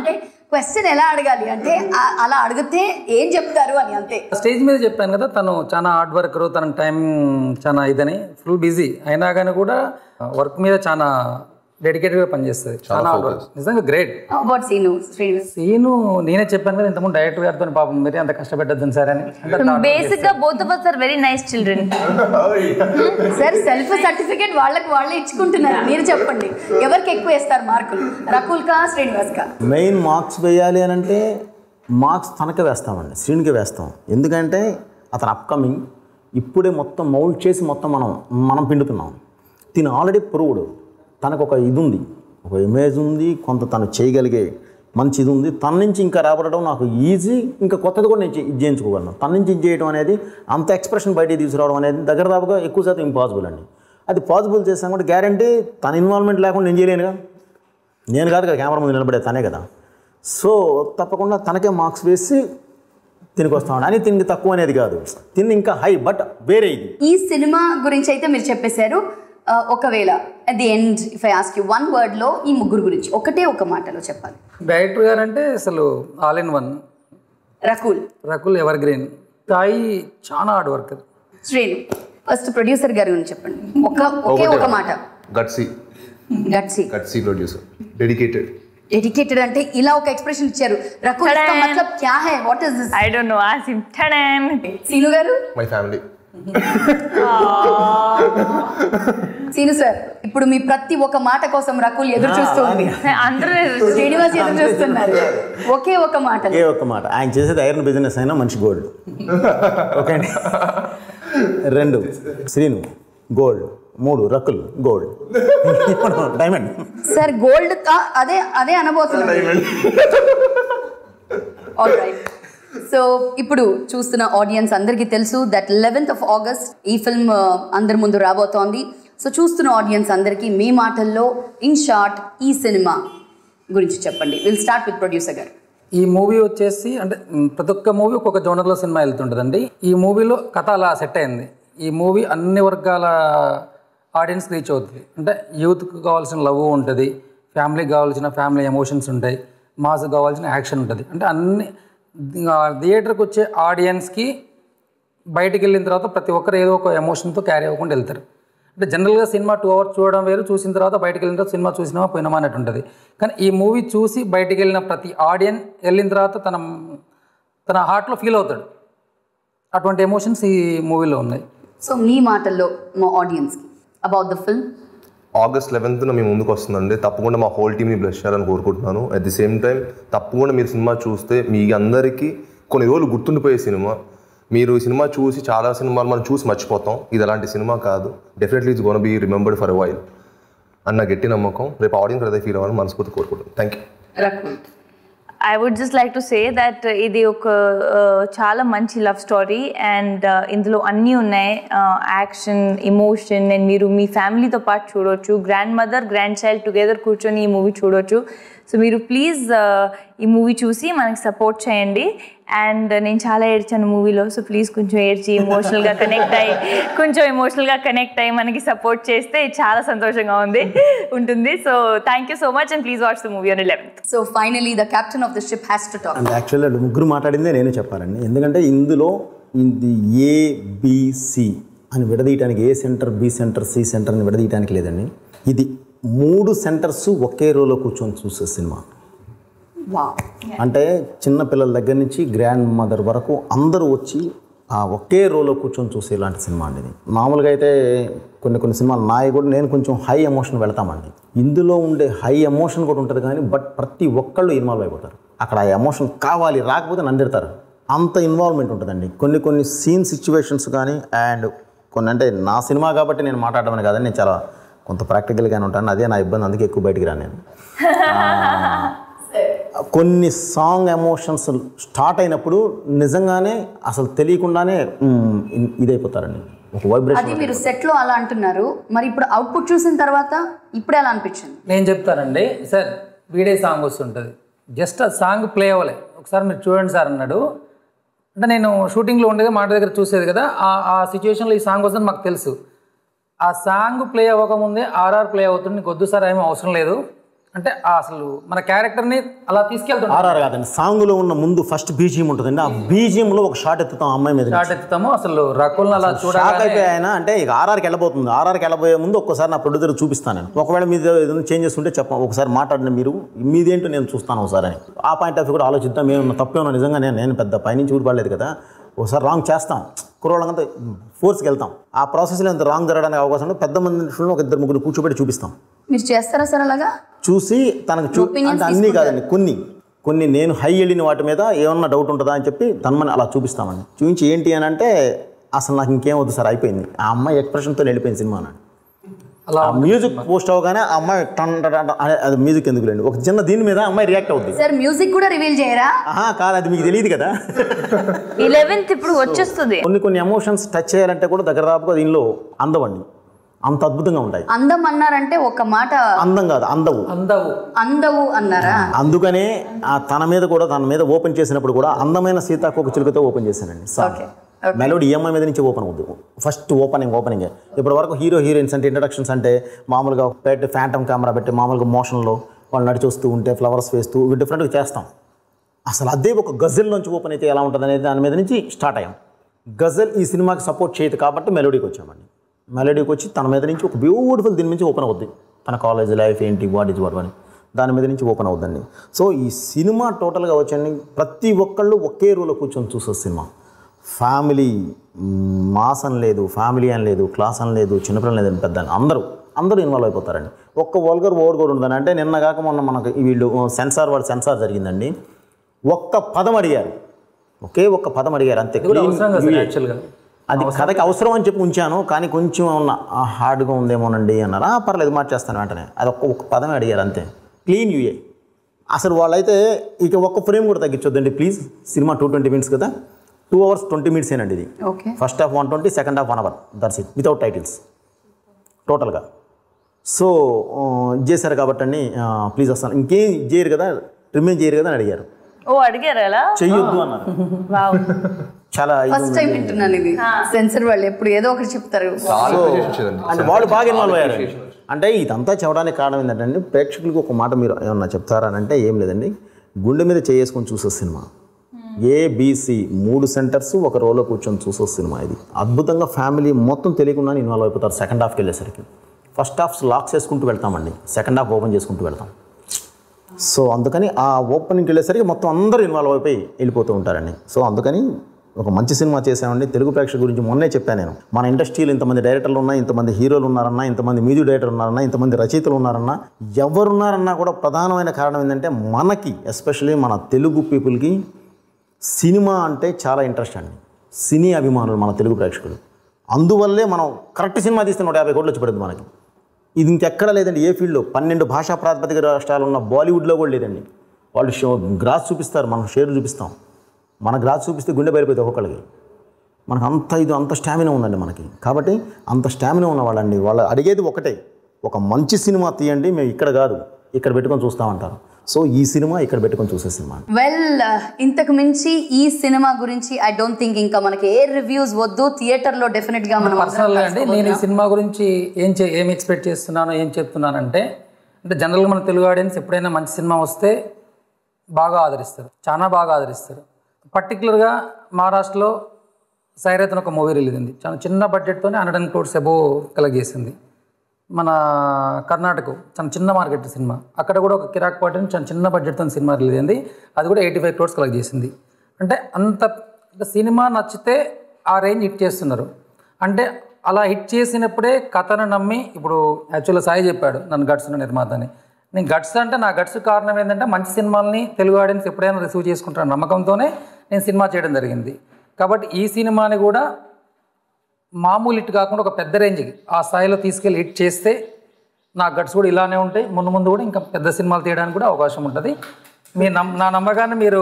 క్వశ్చన్ ఎలా అడగాలి అంటే ఆ- అలా అడిగితే ఏం చెప్తారు అని అంతే స్టేజ్ మీద చెప్పాను కదా తను చాలా హార్డ్ వర్కర్ తన టైం చాలా ఇదని ఫుల్ బిజీ అయినా కానీ కూడా వర్క్ మీద చాలా డెడికేటెడ్గా పనిచేస్తుంది చాలా హార్డ్ వర్క్ నిజంగా గ్రేట్ అబౌట్ సీను శ్రీనివాస్ సీను నేనే చెప్పాను కదా ఇంతకుముందు డైరెక్టర్ గారితో పాపం మీరే అంత కష్టపెట్టద్దని సార్ అని అంటే బేసిక్ గా both of are very nice children sir self certificate వాళ్ళకి వాళ్ళే ఇచ్చుకుంటున్నారు మీరు చెప్పండి ఎవరికి ఎక్కువ వేస్తారు మార్కులు రకుల్ కా శ్రీనివాస్ కా మెయిన్ మార్క్స్ వేయాలి అని అంటే మార్క్స్ తనకే వేస్తామండి శ్రీనికే వేస్తాం ఎందుకంటే అతను అప్కమింగ్ ఇప్పుడే మొత్తం మౌల్డ్ చేసి మొత్తం మనం మనం పిండుతున్నాం తిను ఆల్రెడీ ప్రూవ్డ్ తనకు ఒక ఇది ఉంది ఒక ఇమేజ్ ఉంది కొంత తను చేయగలిగే మంచి ఇది ఉంది తన నుంచి ఇంకా రాబడడం నాకు ఈజీ ఇంకా కొత్తది కూడా నేను చే- ఇది చేయించుకోగలను తన నుంచి ఇది చేయడం అనేది అంత ఎక్స్ప్రెషన్ బయటికి తీసుకురావడం అనేది దగ్గర దాపుగా ఎక్కువ శాతం ఇంపాసిబుల్ అండి అది పాసిబుల్ చేసాం కూడా గ్యారంటీ తన ఇన్వాల్వ్మెంట్ లేకుండా నేను చేయలేనుగా నేను కాదు కదా కెమెరా ముందు నిలబడే తనే కదా సో తప్పకుండా తనకే మార్క్స్ వేసి తినికి వస్తామండి అని తినికి తక్కువ అనేది కాదు తిని ఇంకా హై బట్ వేరే ఇది ఈ సినిమా గురించి అయితే మీరు చెప్పేశారు ఆ, ఒకవేళ at the end if I ask you one word లో ఈ ముగ్గురు గురించి ఒకటే ఒక మాటలో చెప్పాలి డైరెక్టర్ గారు అంటే అసలు all in one Rakul Rakul ever green Sai చాలా hard worker Srinu first producer గారి గురించి చెప్పండి ఒక ఒకే ఒక మాట gutsy gutsy gutsy producer dedicated dedicated అంటే ఇలా ఒక ఎక్స్ప్రెషన్ ఇచ్చారు రకుల్ ఇస్కా Ta-da! మతలబ్ క్యా హై what is this I don't know awesome టడన్ సీను గారు మై ఫ్యామిలీ సీను సార్ ఇప్పుడు మీ ప్రతి ఒక్క మాట కోసం రకుల్ ఎదురు చూస్తుంది అందరూ శ్రీనివాస్ ఎదురు చూస్తున్నారు ఒకే ఒక మాట ఒకే ఒక్క మాట ఆయన చేసేది ఐరన్ బిజినెస్ అయినా మంచి గోల్డ్ ఓకే అండి రెండు శ్రీను గోల్డ్ మూడు Rakul gold diamond sir gold అదే అదే అనబోతున్నాను ఆల్ రైట్ సో ఇప్పుడు చూస్తున్న ఆడియన్స్ అందరికీ తెలుసు దట్ లెవెన్త్ ఆఫ్ ఆగస్ట్ ఈ ఫిల్మ్ అందరి ముందు రాబోతోంది సో చూస్తున్న ఆడియన్స్ అందరికీ మీ మాటల్లో ఇన్ షార్ట్ ఈ సినిమా గురించి చెప్పండి విల్ స్టార్ట్ విత్ ప్రొడ్యూసర్ గారు ఈ మూవీ వచ్చేసి అంటే మ్, ప్రతి ఒక్క మూవీ ఒక్కొక్క జోనర్లో సినిమా వెళ్తుంటుందండి ఈ మూవీలో కథ అలా సెట్ అయింది ఈ మూవీ అన్ని వర్గాల ఆడియన్స్ రీచ్ అవుతుంది అంటే యూత్కి కావాల్సిన లవ్ ఉంటుంది ఫ్యామిలీకి కావాల్సిన ఫ్యామిలీ ఎమోషన్స్ ఉంటాయి మాస్కి కావాల్సిన యాక్షన్ ఉంటుంది అంటే అన్ని థియేటర్కి వచ్చే ఆడియన్స్కి బయటికి వెళ్ళిన తర్వాత ప్రతి ఒక్కరు ఏదో ఒక ఎమోషన్తో క్యారీ అవ్వకుండా వెళ్తారు అంటే జనరల్గా సినిమా టూ అవర్స్ చూడడం వేరు చూసిన తర్వాత బయటికి వెళ్ళిన తర్వాత సినిమా చూసినామా పోయినామా అన్నట్టు ఉంటుంది కానీ ఈ మూవీ చూసి బయటికి వెళ్ళిన ప్రతి ఆడియన్ వెళ్ళిన తర్వాత తన తన హార్ట్లో ఫీల్ అవుతాడు అటువంటి ఎమోషన్స్ ఈ మూవీలో ఉన్నాయి సో మీ మాటల్లో మా ఆడియన్స్కి అబౌట్ ద ఫిల్మ్ ఆగస్ట్ లెవెన్త్న మీ ముందుకు వస్తుందండి తప్పకుండా మా హోల్ టీమ్ని బ్లెస్ చేయాలని కోరుకుంటున్నాను అట్ ది సేమ్ టైం తప్పకుండా మీరు సినిమా చూస్తే మీ అందరికీ కొన్ని రోజులు గుర్తుండిపోయే సినిమా మీరు ఈ సినిమా చూసి చాలా సినిమాలు మనం చూసి మర్చిపోతాం ఇది అలాంటి సినిమా కాదు definitely it's gonna be remembered for a while అన్న గట్టి నమ్మకం రేపు ఆడియన్స్ అదే ఫీల్ అవ్వాలని మనస్ఫూర్తి కోరుకుంటాను thank you Rakul I would just like to say that ఇది ఒక uh, చాలా మంచి లవ్ స్టోరీ అండ్ ఇందులో అన్నీ ఉన్నాయి యాక్షన్ ఇమోషన్ అండ్ మీరు మీ ఫ్యామిలీతో పాటు చూడొచ్చు grandmother grandchild together కూర్చొని ఈ మూవీ చూడొచ్చు సో మీరు ప్లీజ్ ఈ మూవీ చూసి మనకి సపోర్ట్ చేయండి అండ్ నేను చాలా ఏడ్చాను మూవీలో సో ప్లీజ్ కొంచెం ఏడ్చి ఎమోషనల్గా కనెక్ట్ అయ్యి కొంచెం ఎమోషనల్గా కనెక్ట్ అయ్యి మనకి సపోర్ట్ చేస్తే చాలా సంతోషంగా ఉంది ఉంటుంది so thank you so much and please watch the movie on eleventh so finally the captain of the ship has to talk and actually ముగ్గురు మాట్లాడిందే నేనే చెప్పాలండి ఎందుకంటే ఇందులో ఇది ఏబిసి అని విడదీయటానికి A centre B centre C centre అని విడదీయటానికి లేదండి ఇది మూడు సెంటర్స్ ఒకే రోలో కూర్చొని చూసే సినిమా వావ్ అంటే చిన్న పిల్లల దగ్గర నుంచి గ్రాండ్ మదర్ వరకు అందరూ వచ్చి ఆ ఒకే రోలో కూర్చొని చూసే ఇలాంటి సినిమా అండి ఇది మామూలుగా అయితే కొన్ని కొన్ని సినిమాలు నాయి కూడా నేను కొంచెం హై ఎమోషన్ వెళ్తామండి ఇందులో ఉండే హై ఎమోషన్ కూడా ఉంటుంది కానీ బట్ ప్రతి ఒక్కళ్ళు ఇన్వాల్వ్ అయిపోతారు అక్కడ ఆ ఎమోషన్ కావాలి రాకపోతే నందిడతారు అంత ఇన్వాల్వ్మెంట్ ఉంటుందండి కొన్ని కొన్ని సీన్ సిచ్యువేషన్స్ కానీ అండ్ కొన్ని అంటే నా సినిమా కాబట్టి నేను మాట్లాడమని కాదని నేను చాలా కొంత ప్రాక్టికల్గానే ఉంటాను అదే నా ఇబ్బంది అందుకే ఎక్కువ బయటికి రాను నేను కొన్ని సాంగ్ ఎమోషన్స్ స్టార్ట్ అయినప్పుడు నిజంగానే అసలు తెలియకుండానే మ్, ఇ- ఇదైపోతారండి ఒక అది వైబ్రేషన్ మీరు సెట్ లో అలా అంటున్నారు మరి ఇప్పుడు అవుట్పుట్ చూసిన తర్వాత ఇప్పుడు ఎలా అనిపించింది నేను చెప్తానండి సార్ వీడే సాంగ్ వస్తుంటుంది జస్ట్ ఆ సాంగ్ ప్లే అవ్వలే ఒకసారి మీరు చూడండి సార్ అన్నాడు అంటే నేను షూటింగ్లో ఉండేది మాట దగ్గర చూసేది కదా ఆ ఆ సిచ్యువేషన్లో ఈ సాంగ్ వస్తుంది మాకు తెలుసు ఆ సాంగ్ ప్లే అవ్వకముందే ఆర్ఆర్ ప్లే అవుతుంది నీకు వద్దు సార్ ఏమీ అవసరం లేదు అంటే ఆ అసలు మన క్యారెక్టర్ని అలా తీసుకెళ్తుంటాం ఆర్ఆర్ కాదండి సాంగ్లో ఉన్న ముందు ఫస్ట్ బీజిఎం ఉంటుందండి ఆ బీజిఎంలో ఒక షాట్ ఎత్తుతాం అమ్మాయి మీద షాట్ ఎత్తుతాము అసలు రకుల్ని అలా షాక్ చూడాలి అయిపోయి ఆయన అంటే ఇక ఆర్ఆర్కి వెళ్ళబోతుంది ఆర్ఆర్కి వెళ్ళబోయే ముందు ఒక్కసారి నా ప్రొడ్యూసర్ చూపిస్తాను నేను ఒకవేళ మీద ఏదైనా చేంజెస్ ఉంటే చెప్ప ఒకసారి మాట్లాడిన మీరు మీదేంటో నేను చూస్తాను ఒకసారి అని ఆ పాయింట్ ఆఫ్ వ్యూ కూడా ఆలోచిద్దాం మేము తప్పేమో నిజంగా నేను నేను పెద్ద పైనుంచి ఊడిపడలేదు కదా ఒకసారి రాంగ్ చేస్తాం కుర్రోళ్ళంతా ఫోర్స్కి వెళ్తాం ఆ ప్రాసెస్లో ఎంత రాంగ్ జరగడానికి అవకాశం ఉంటే పెద్ద మంది ఒక ఇద్దరు ముగ్గురు కూర్చోబెట్టి చూపిస్తాం మీరు చేస్తారా సార్ అలాగా చూసి తనకు చూ Opinions అంటే అన్నీ కాదండి కొన్ని కొన్ని నేను హై వెళ్ళిన వాటి మీద ఏమన్నా డౌట్ ఉంటుందా అని చెప్పి తనమని అలా చూపిస్తామండి చూపించి ఏంటి అని అంటే అసలు నాకు ఇంకేం వద్దు సార్ అయిపోయింది ఆ అమ్మాయి ఎక్స్ప్రెషన్తో వెళ్ళిపోయింది సినిమా అని అలా ఆ మ్యూజిక్ పోస్ట్ అవగానే ఆ అమ్మాయి టన్ టన్ టన్ అనే అది మ్యూజిక్ ఎందుకు లేండి ఒక చిన్న దీని మీద ఆ అమ్మాయి రియాక్ట్ అవుద్ది సార్ మ్యూజిక్ కూడా రివీల్ చేయరా ఆహా కాదు అది మీకు తెలియదు కదా ఇలెవెన్త్ ఇప్పుడు వచ్చేస్తుంది కొన్ని కొన్ని ఎమోషన్స్ టచ్ చేయాలంటే కూడా దగ్గర దాపుగా దీనిలో అందవండి అంత అద్భుతంగా ఉంటాయి అందం అన్నారంటే ఒక మాట అందం కాదు అందవు అందవు అందవు అన్నారా అందుకనే ఆ తన మీద కూడా తన మీద ఓపెన్ చేసినప్పుడు కూడా అందమైన సీతాకోక చిలుకతో ఓపెన్ చేశానండి సాంగ్ Okay. మెలోడీ ఈఎంఐ మీద నుంచి ఓపెన్ అవుద్ది ఫస్ట్ ఓపెనింగ్ ఓపెనింగ్ ఇప్పటి వరకు హీరో హీరోయిన్స్ అంటే ఇంట్రడక్షన్స్ అంటే మామూలుగా పెట్టి ఫ్యాంటమ్ కెమెరా పెట్టి మామూలుగా మోషన్లో వాళ్ళు నడిచి వస్తూ ఉంటే ఫ్లవర్స్ వేస్తూ ఇవి డిఫరెంట్గా చేస్తాం అసలు అదే ఒక గజల్ నుంచి ఓపెన్ అయితే ఎలా ఉంటుంది అనేది దాని మీద నుంచి స్టార్ట్ అయ్యాం గజల్ ఈ సినిమాకి సపోర్ట్ చేయదు కాబట్టి మెలోడీకి వచ్చామండి మెలోడీకి వచ్చి తన మీద నుంచి ఒక బ్యూటిఫుల్ దీని నుంచి ఓపెన్ అవుద్ది తన కాలేజ్ లైఫ్ ఏంటి వాట్ ఇస్ వాట్ అని దాని మీద నుంచి ఓపెన్ అవుద్దండి సో ఈ సినిమా టోటల్గా వచ్చండి ప్రతి ఒక్కళ్ళు ఒకే రూలో కూర్చొని చూసే సినిమా ఫ్యామిలీ మ్, మాస్ అని లేదు ఫ్యామిలీ అని లేదు క్లాస్ అని లేదు చిన్నపిల్లలు లేదని పెద్ద అని అందరూ అందరూ ఇన్వాల్వ్ అయిపోతారండి ఒక్క వల్గర్ ఓవర్ కూడా ఉండదని అంటే నిన్న కాక మొన్న మనకు వీళ్ళు సెన్సార్ వాడు సెన్సార్ జరిగిందండి ఒక్క పదం అడిగారు ఒకే ఒక్క పదం అడిగారు అంతే కూడా Clean అవసరం కదా సార్ UA. యాక్చువల్గా అది కథకి అవసరం అని చెప్పి ఉంచాను కానీ కొంచెం ఉన్న హార్డ్గా ఉందేమోనండి అన్నారు "ఆ, పర్లేదు మార్చేస్తాను వెంటనే అది ఒక్క ఒక్క పదమే అడిగారు అంతే క్లీన్ యూఏ అసలు వాళ్ళైతే ఇక ఒక్క ఫ్రేమ్ కూడా తగ్గించొద్దండి ప్లీజ్ సినిమా టూ ట్వంటీ మినిట్స్ కదా టూ అవర్స్ ట్వంటీ మినిట్స్ ఏనండి ఇది okay first half one twenty second half one hour that's it without titles టోటల్గా సో ఆ, ఇది చేశారు కాబట్టి అండి ప్లీజ్ వస్తాను ఇంకేం ఇది చేయరు కదా రిమైన్ చేయరు కదా అని అడిగారు ఓ అడిగారు అలా చెయ్యొద్దు అన్నారు వావ్ చాలా ఇది ఫస్ట్ టైం వింటున్నాను ఇది సెన్సర్ వాళ్ళు ఎప్పుడు ఏదో ఒకటి చెప్తారు చాలా appreciation వచ్చిందండి అంటే వాళ్ళు బాగా ఇన్వాల్వ్ అయ్యారు అంటే ఇదంతా చెప్పడానికి కారణం ఏంటంటే ప్రేక్షకులకు ఒక మాట మీరు ఏమన్నా చెప్తారా అని అంటే ఏం లేదండి గుండె మీద చేసుకొని చూసే సినిమా ఏబిసి మూడు సెంటర్స్ ఒక రోలో కూర్చొని చూసే సినిమా ఇది అద్భుతంగా ఫ్యామిలీ మొత్తం తెలియకుండా ఇన్వాల్వ్ అయిపోతారు సెకండ్ హాఫ్కి వెళ్ళేసరికి ఫస్ట్ హాఫ్ లాక్స్ వేసుకుంటూ వెళ్తామండి సెకండ్ హాఫ్ ఓపెన్ చేసుకుంటూ వెళ్తాం సో అందుకని ఆ ఓపెనింగ్కి వెళ్ళేసరికి మొత్తం అందరూ ఇన్వాల్వ్ అయిపోయి వెళ్ళిపోతూ ఉంటారండి సో అందుకని ఒక మంచి సినిమా చేసామండి తెలుగు ప్రేక్షకుల గురించి మొన్నే చెప్పాను నేను మన ఇండస్ట్రీలో ఇంతమంది డైరెక్టర్లు ఉన్నా ఇంతమంది హీరోలు ఉన్నారన్నా ఇంతమంది మ్యూజిక్ డైరెక్టర్ ఉన్నారన్నా ఇంతమంది రచయితలు ఉన్నారన్నా ఎవరున్నారన్నా కూడా ప్రధానమైన కారణం ఏంటంటే మనకి ఎస్పెషల్లీ మన తెలుగు పీపుల్కి సినిమా అంటే చాలా ఇంట్రెస్ట్ అండి సినీ అభిమానులు మన తెలుగు ప్రేక్షకులు అందువల్లే మనం కరెక్ట్ సినిమా తీస్తే నూట యాభై కోట్లు వచ్చి పడుతుంది మనకి ఇది ఇంకెక్కడ లేదండి ఏ ఫీల్డ్లో పన్నెండు భాషా ప్రాతిపదిక రాష్ట్రాలు ఉన్న బాలీవుడ్లో కూడా లేదండి వాళ్ళు షో గ్రాస్ చూపిస్తారు మనం షేర్ చూపిస్తాం మన గ్రాస్ చూపిస్తే గుండె బయలుపోతుంది ఒక్కొక్కరికి మనకు అంత ఇది అంత స్టామినా ఉందండి మనకి కాబట్టి అంత స్టామినా ఉన్న వాళ్ళండి వాళ్ళు అడిగేది ఒకటే ఒక మంచి సినిమా తీయండి మేము ఇక్కడ కాదు ఇక్కడ పెట్టుకొని చూస్తామంటారు సో ఈ సినిమా ఇక్కడ పెట్టుకొని చూసే సినిమా వెల్ ఇంతకు మించి ఈ సినిమా గురించి ఐ డోంట్ థింక్ ఇంకా మనకి ఏ రివ్యూస్ వద్దు థియేటర్ లో డెఫినెట్ గా మనం పర్సనల్గా అండి నేను ఈ సినిమా గురించి ఏం చే ఏం ఎక్స్పెక్ట్ చేస్తున్నాను ఏం చెప్తున్నానంటే అంటే జనరల్గా మన తెలుగు ఆడియన్స్ ఎప్పుడైనా మంచి సినిమా వస్తే బాగా ఆదరిస్తారు చాలా బాగా ఆదరిస్తారు పర్టికులర్గా మహారాష్ట్రలో సైరత్ అని ఒక మూవీ రిలీజ్ అయింది చాలా చిన్న బడ్జెట్తోనే హండ్రెడ్ అండ్ క్రోడ్స్ అబో కలెక్ట్ చేసింది మన కర్ణాటక చాలా చిన్న మార్కెట్ సినిమా అక్కడ కూడా ఒక కిరాక్ పాటి చాలా చిన్న బడ్జెట్తో సినిమా రిలీజ్ అయింది అది కూడా ఎయిటీ ఫైవ్ క్రోడ్స్ కలెక్ట్ చేసింది అంటే అంత అంటే సినిమా నచ్చితే ఆ రేంజ్ హిట్ చేస్తున్నారు అంటే అలా హిట్ చేసినప్పుడే కథను నమ్మి ఇప్పుడు యాక్చువల్గా సాయి చెప్పాడు నన్ను గట్స్ ఉన్న నిర్మాత అని నేను గట్స్ అంటే నా గట్స్ కారణం ఏంటంటే మంచి సినిమాల్ని తెలుగు ఆడియన్స్ ఎప్పుడైనా రిసీవ్ చేసుకుంటాను నమ్మకంతోనే నేను సినిమా చేయడం జరిగింది కాబట్టి ఈ సినిమాని కూడా మామూలు హిట్ కాకుండా ఒక పెద్ద రేంజ్కి ఆ స్థాయిలో తీసుకెళ్ళి హిట్ చేస్తే నా గట్స్ కూడా ఇలానే ఉంటాయి ముందు ముందు కూడా ఇంకా పెద్ద సినిమాలు తీయడానికి కూడా అవకాశం ఉంటుంది మీ నమ్ నా నమ్మకాన్ని మీరు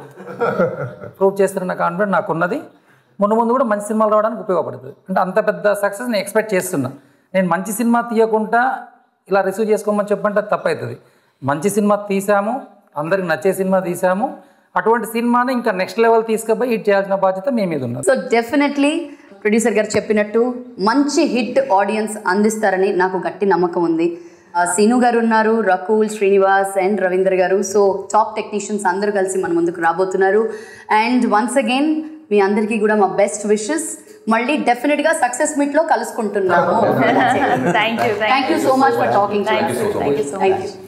ప్రూవ్ చేస్తున్న కాన్ఫిడెంట్ నాకున్నది ముందు ముందు కూడా మంచి సినిమాలు రావడానికి ఉపయోగపడుతుంది అంటే అంత పెద్ద సక్సెస్ నేను ఎక్స్పెక్ట్ చేస్తున్నా నేను మంచి సినిమా తీయకుండా ఇలా రిసీవ్ చేసుకోమని చెప్పంటే అది తప్పవుతుంది మంచి సినిమా తీసాము అందరికి నచ్చే సినిమా తీసాము అటువంటి సినిమాని ఇంకా నెక్స్ట్ లెవెల్ తీసుకుపోయి హిట్ చేయాల్సిన బాధ్యత మీ మీద ఉన్నది సో డెఫినెట్లీ ప్రొడ్యూసర్ గారు చెప్పినట్టు మంచి హిట్ ఆడియన్స్ అందిస్తారని నాకు గట్టి నమ్మకం ఉంది ఆ, సీను గారు ఉన్నారు రకుల్ శ్రీనివాస్ అండ్ రవీంద్ర గారు సో టాప్ టెక్నీషియన్స్ అందరూ కలిసి మన ముందుకు రాబోతున్నారు అండ్ వన్స్ అగైన్ మీ అందరికీ కూడా మా బెస్ట్ విషెస్ మళ్ళీ డెఫినెట్ గా సక్సెస్ మీట్ లో కలుసుకుంటున్నాము thank you thank you so much for talking thank you thank you so thank much you